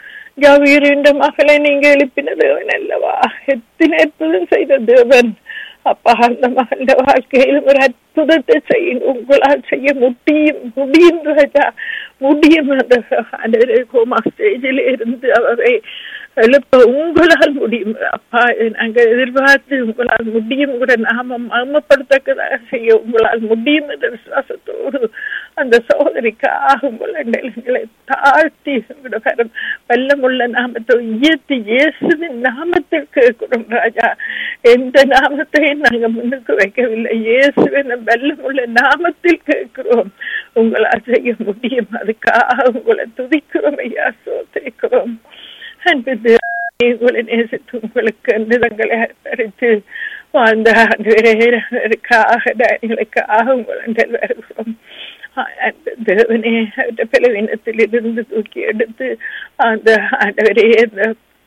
ஜாவீரின் மகளை நீங்க எழுப்பின தேவன் அல்லவா எத்தனை அற்புதம் செய்த தேவன் அப்பா அந்த மகன் வாழ்க்கையில் ஒரு அற்புதத்தை செய்ய உங்களால் செய்ய முடியும் முடியும் ராஜா முடியும் அந்த கோமா ஸ்டேஜில் இருந்து அவரை எழுப்ப உங்களால் முடியும் அப்பா நாங்க எதிர்பார்த்து உங்களால் முடியும் கூட நாம மர்மப்படுத்தக்கதாக செய்ய உங்களால் முடியும் என்ற விசுவாசத்தோடு அந்த சகோதரிக்காக உங்கள் எங்களை தாழ்த்தி உங்களோட பெரும் வல்லமுள்ள நாமத்தை உயர்த்தி இயேசுவின் நாமத்தில் கேட்கிறோம் ராஜா எந்த நாமத்தையும் நாங்க முன்னுக்கு வைக்கவில்லை இயேசுவின் வல்லமுள்ள நாமத்தில் கேட்கிறோம் உங்களால் செய்ய முடியும் அதுக்காக உங்களை துதிக்கிறோம் ஐயா சோதரிக்கிறோம் அன்பு தேவனே, உங்களை நேசித்து உங்களுக்கு நிலங்களை பறித்து வாழ்ந்த ஆண்டுகளுக்காக எங்களுக்காக உங்கள் வருகிறோம் அந்த தேவனே அவருடைய பலவீனத்தில் இருந்து தூக்கி எடுத்து அந்த ஆண்டவரே அந்த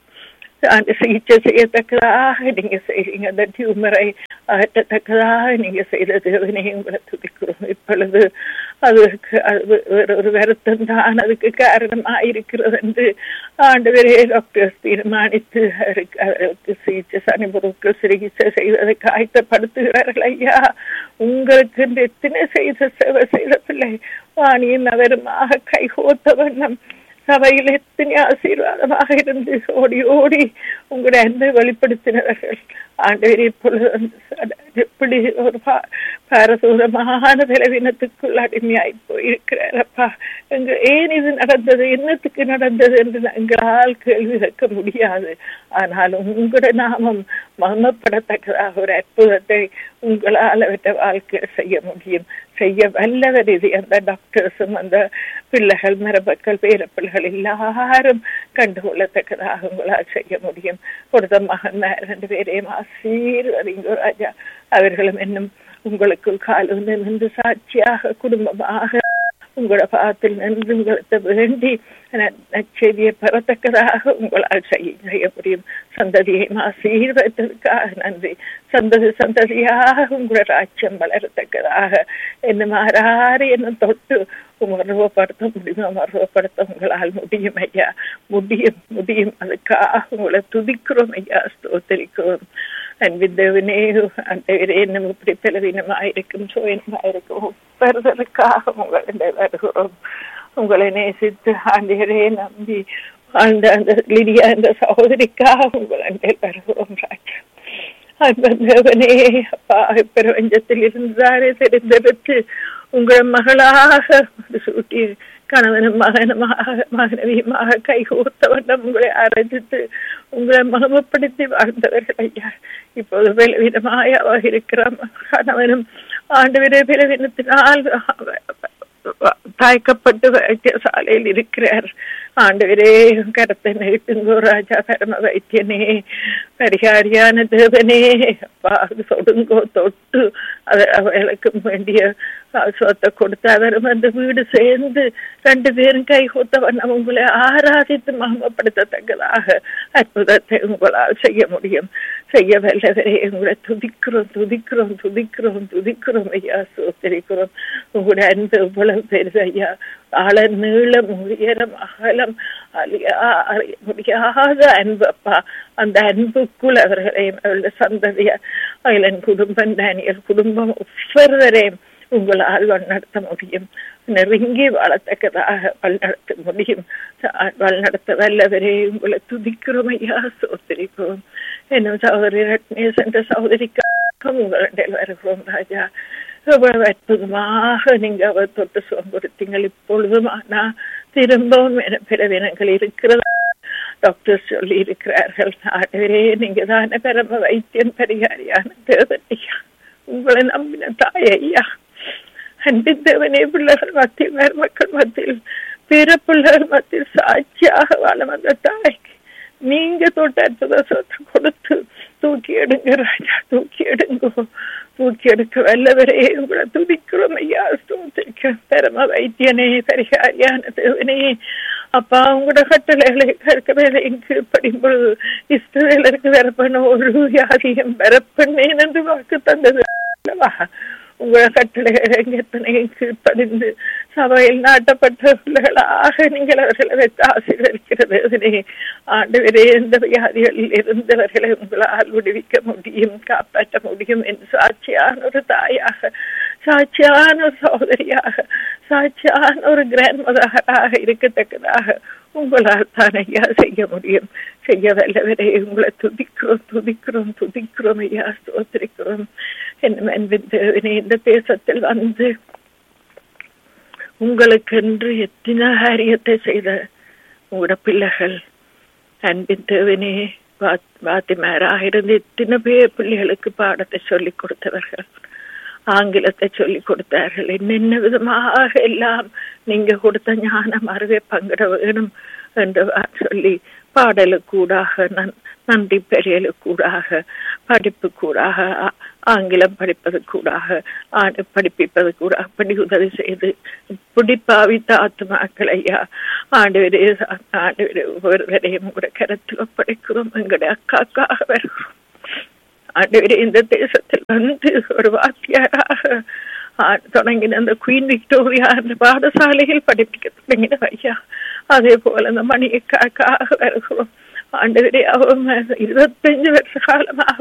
அந்த சிகிச்சை செய்யத்தக்கதாக நீங்க செய்றீங்க அந்த டியூமரை அகற்றத்தக்கதாக நீங்க செய்த தேவனே உங்களை துதிக்கிறோம் இப்பொழுது அதுக்கு அது வேற ஒரு வருத்தம் தான் அதுக்கு காரணமா இருக்கிறது என்று ஆண்டவரே டாக்டர்ஸ் தீர்மானித்து அவருக்கு அவருக்கு சிகிச்சை சனிபுருக்கு சிகிச்சை செய்வதை காய்த்தப்படுத்துகிறார்கள் ஐயா உங்களுக்கு என்று எத்தனை செய்த சேவை செய்த பிள்ளை வாணியின் அவருமாக கைகோத்த வண்ணம் சபையில் எத்தனை ஆசீர்வாதமாக இருந்து ஓடி ஓடி உங்களுடைய அன்பை வெளிப்படுத்தினவர்கள் ஆண்டவர் இப்பொழுது எப்படி ஒரு பா- பாரதூரமான பலவீனத்துக்குள் அடிமையாய் போயிருக்கிறாரப்பா எங்க ஏன் இது நடந்தது என்னத்துக்கு நடந்தது என்று எங்களால் கேள்வி கேட்க முடியாது ஆனாலும் உங்களோட நாமம் மகமப்படத்தக்கதாக ஒரு அற்புதத்தை உங்களால் அவற்றை வாழ்க்கையில் செய்ய முடியும் செய்ய வல்லவர் இது அந்த டாக்டர்ஸும் அந்த பிள்ளைகள் மரபக்கள் பேரப்பிள்ளைகள் எல்லாரும் கண்டுகொள்ளத்தக்கதாக உங்களால் செய்ய முடியும் கொடுத்த மகன் ரெண்டு பேரையும் ஆசீர்வதிங்க ராஜா அவர்களும் இன்னும் உங்களுக்குள் காலம் நின்று சாட்சியாக குடும்பமாக உங்களோட பாதத்தில் நின்று உங்களுக்கு வேண்டி நற்செய்தியை பெறத்தக்கதாக உங்களால் செய்ய செய்ய முடியும் சந்ததியை ஆசீர்வதற்காக நன்றி சந்ததி சந்ததியாக உங்களோட ராஜ்யம் வளரத்தக்கதாக என்ன மாறாறு என்ன தொட்டு மருவப்படுத்த முடியுமா மருவப்படுத்த உங்களால் முடியும் ஐயா முடியும் முடியும் அதுக்காக உங்களை துதிக்கிறோம் ஐயா ஸ்தோத்தரிக்கிறோம் அன்பின் தேவனே அந்தவரே நம்ம இப்படி பலவீனமாயிருக்கும் சோயனமாயிருக்கும் ஒவ்வொருவருக்காக உங்களை வருகிறோம் உங்களை நேசித்து ஆண்டியரே நம்பி அந்த அந்த லிடியா அந்த சகோதரிக்காக உங்களை வருகிறோம் ராஜா அன்பன் தேவனே அப்பா பிரபஞ்சத்தில் இருந்தாரே தெரிந்தெடுத்து உங்கள் மகளாக சூட்டி கணவனும் மகனுமாக மகனவியுமாக கைகோர்த்த வண்ணம் உங்களை அரசித்து உங்களை மகமப்படுத்தி வாழ்ந்தவர்கள் ஐயா இப்போது பலவீனமாக இருக்கிற கணவனும் ஆண்டு விட பலவீனத்தினால் தாய்க்கப்பட்டு வைத்தியசாலையில் இருக்கிறார் ஆண்டவரே கரத்தை நிறுத்துங்கோ ராஜா பரம வைத்தியனே பரிகாரியான தேவனே அப்பா அது தொடுங்கோ தொட்டு அவளுக்கு வேண்டிய சொத்தை கொடுத்து அவரும் அந்த வீடு சேர்ந்து ரெண்டு பேரும் கை கொத்த வண்ணம் உங்களை ஆராதித்து மகமப்படுத்தத்தக்கதாக அற்புதத்தை உங்களால் செய்ய முடியும் செய்ய வல்லவரே உங்களை துதிக்கிறோம் துதிக்கிறோம் துதிக்கிறோம் துதிக்கிறோம் ஐயா சோத்தரிக்கிறோம் உங்களுடைய அன்பு இவ்வளவு பெருது ஐயா ஆழ நீளம் உயரம் அகலம் முடியாத அன்பப்பா அந்த அன்புக்குள் அவர்களையும் அவருடைய சந்ததியார் அயலன் குடும்பம் டேனியல் குடும்பம் ஒவ்வொருவரையும் உங்களால் வழிநடத்த முடியும் நெருங்கி வாழத்தக்கதாக வழிநடத்த முடியும் வழிநடத்த வல்லவரே உங்களை துதிக்கிறோம் ஐயா சோதரிக்கிறோம் என்னும் சகோதரி ரத்னேஷ் என்ற சகோதரிக்காக உங்களிடம் வருகிறோம் ராஜா எவ்வளவு அற்புதமாக நீங்க அவர் தொட்டு சுகம் கொடுத்தீங்கள் இப்பொழுதும் ஆனா திரும்பவும் என பிறவினங்கள் இருக்கிறதா டாக்டர் சொல்லி இருக்கிறார்கள் ஆடவரே நீங்க தானே பரம வைத்தியன் பரிகாரியான தேவனையா உங்களை நம்பின தாய் ஐயா அன்பின் தேவனே பிள்ளைகள் மத்தியில் மக்கள் மத்தியில் பிற பிள்ளைகள் மத்தியில் சாட்சியாக வாழ வந்த தாய்க்கு நீங்க தொட்ட அற்புத சொத்தை கொடுத்து தூக்கி எடுங்க ராஜா தூக்கி எடுங்கோ தூக்கி எடுக்க வல்லவரே உங்களை துதிக்கிறோம் ஐயா ஸ்தோத்திரிக்க பரம வைத்தியனே பரிகாரியான தேவனே அப்பா உங்களோட கட்டளைகளை கற்கவேலை கீழ்ப்படியும் பொழுது இஸ்ரவேலருக்கு வரப்பண்ண ஒரு வியாதியம் வரப்பண்ணேன் என்று வாக்கு தந்தது அல்லவா உங்களோட கட்டளைகளை எத்தனையும் கீழ்ப்படிந்து சபையில் நாட்டப்பட்டவர்களாக நீங்கள் அவர்களை வைத்து ஆசீர்வதிக்கிறது அதனே ஆண்டு எந்த வியாதிகளில் இருந்தவர்களை உங்களால் விடுவிக்க முடியும் காப்பாற்ற முடியும் என்று சாட்சியான ஒரு தாயாக சாட்சியான ஒரு சகோதரியாக சாட்சியான ஒரு கிராண்ட் மதராக இருக்கத்தக்கதாக உங்களால் தான் ஐயா செய்ய முடியும் செய்ய வல்லவரை உங்களை துதிக்கிறோம் துதிக்கிறோம் துதிக்கிறோம் ஐயா ஸ்தோத்திரிக்கிறோம் என்ன அன்பின் தேவனே இந்த தேசத்தில் வந்து உங்களுக்கென்று எத்தனை காரியத்தை செய்த உங்களோட பிள்ளைகள் அன்பின் தேவனே வாத்திமாராக இருந்து எத்தனை பேர் பிள்ளைகளுக்கு பாடத்தை சொல்லிக் கொடுத்தவர்கள் ஆங்கிலத்தை சொல்லிக் கொடுத்தார்கள் என்னென்ன விதமாக எல்லாம் நீங்க கொடுத்த ஞானம் அறிவை பங்கிட வேணும் என்று சொல்லி பாடலுக்கூடாக நன் நன்றி பெரியலுக்கூடாக படிப்பு கூடாக ஆங்கிலம் படிப்பது கூடாக படிப்பிப்பது கூட அப்படி உதவி செய்து பிடிப்பாவித்த ஆத்மாக்கள் ஐயா ஆண்டு ஆண்டு ஒருவரையும் கூட கருத்தில் ஒப்படைக்கிறோம் எங்களுடைய அக்காக்காக வருகிறோம் ஆண்டவரே இந்த தேசத்தில் வந்து ஒரு வாத்தியாராக தொடங்கின அந்த குயின் விக்டோரியா அந்த பாடசாலையில் படிப்பிக்க தொடங்கின ஐயா அதே போல அந்த மணிக்காக வருகிறோம் ஆண்டவரே அவங்க இருபத்தஞ்சு வருஷ காலமாக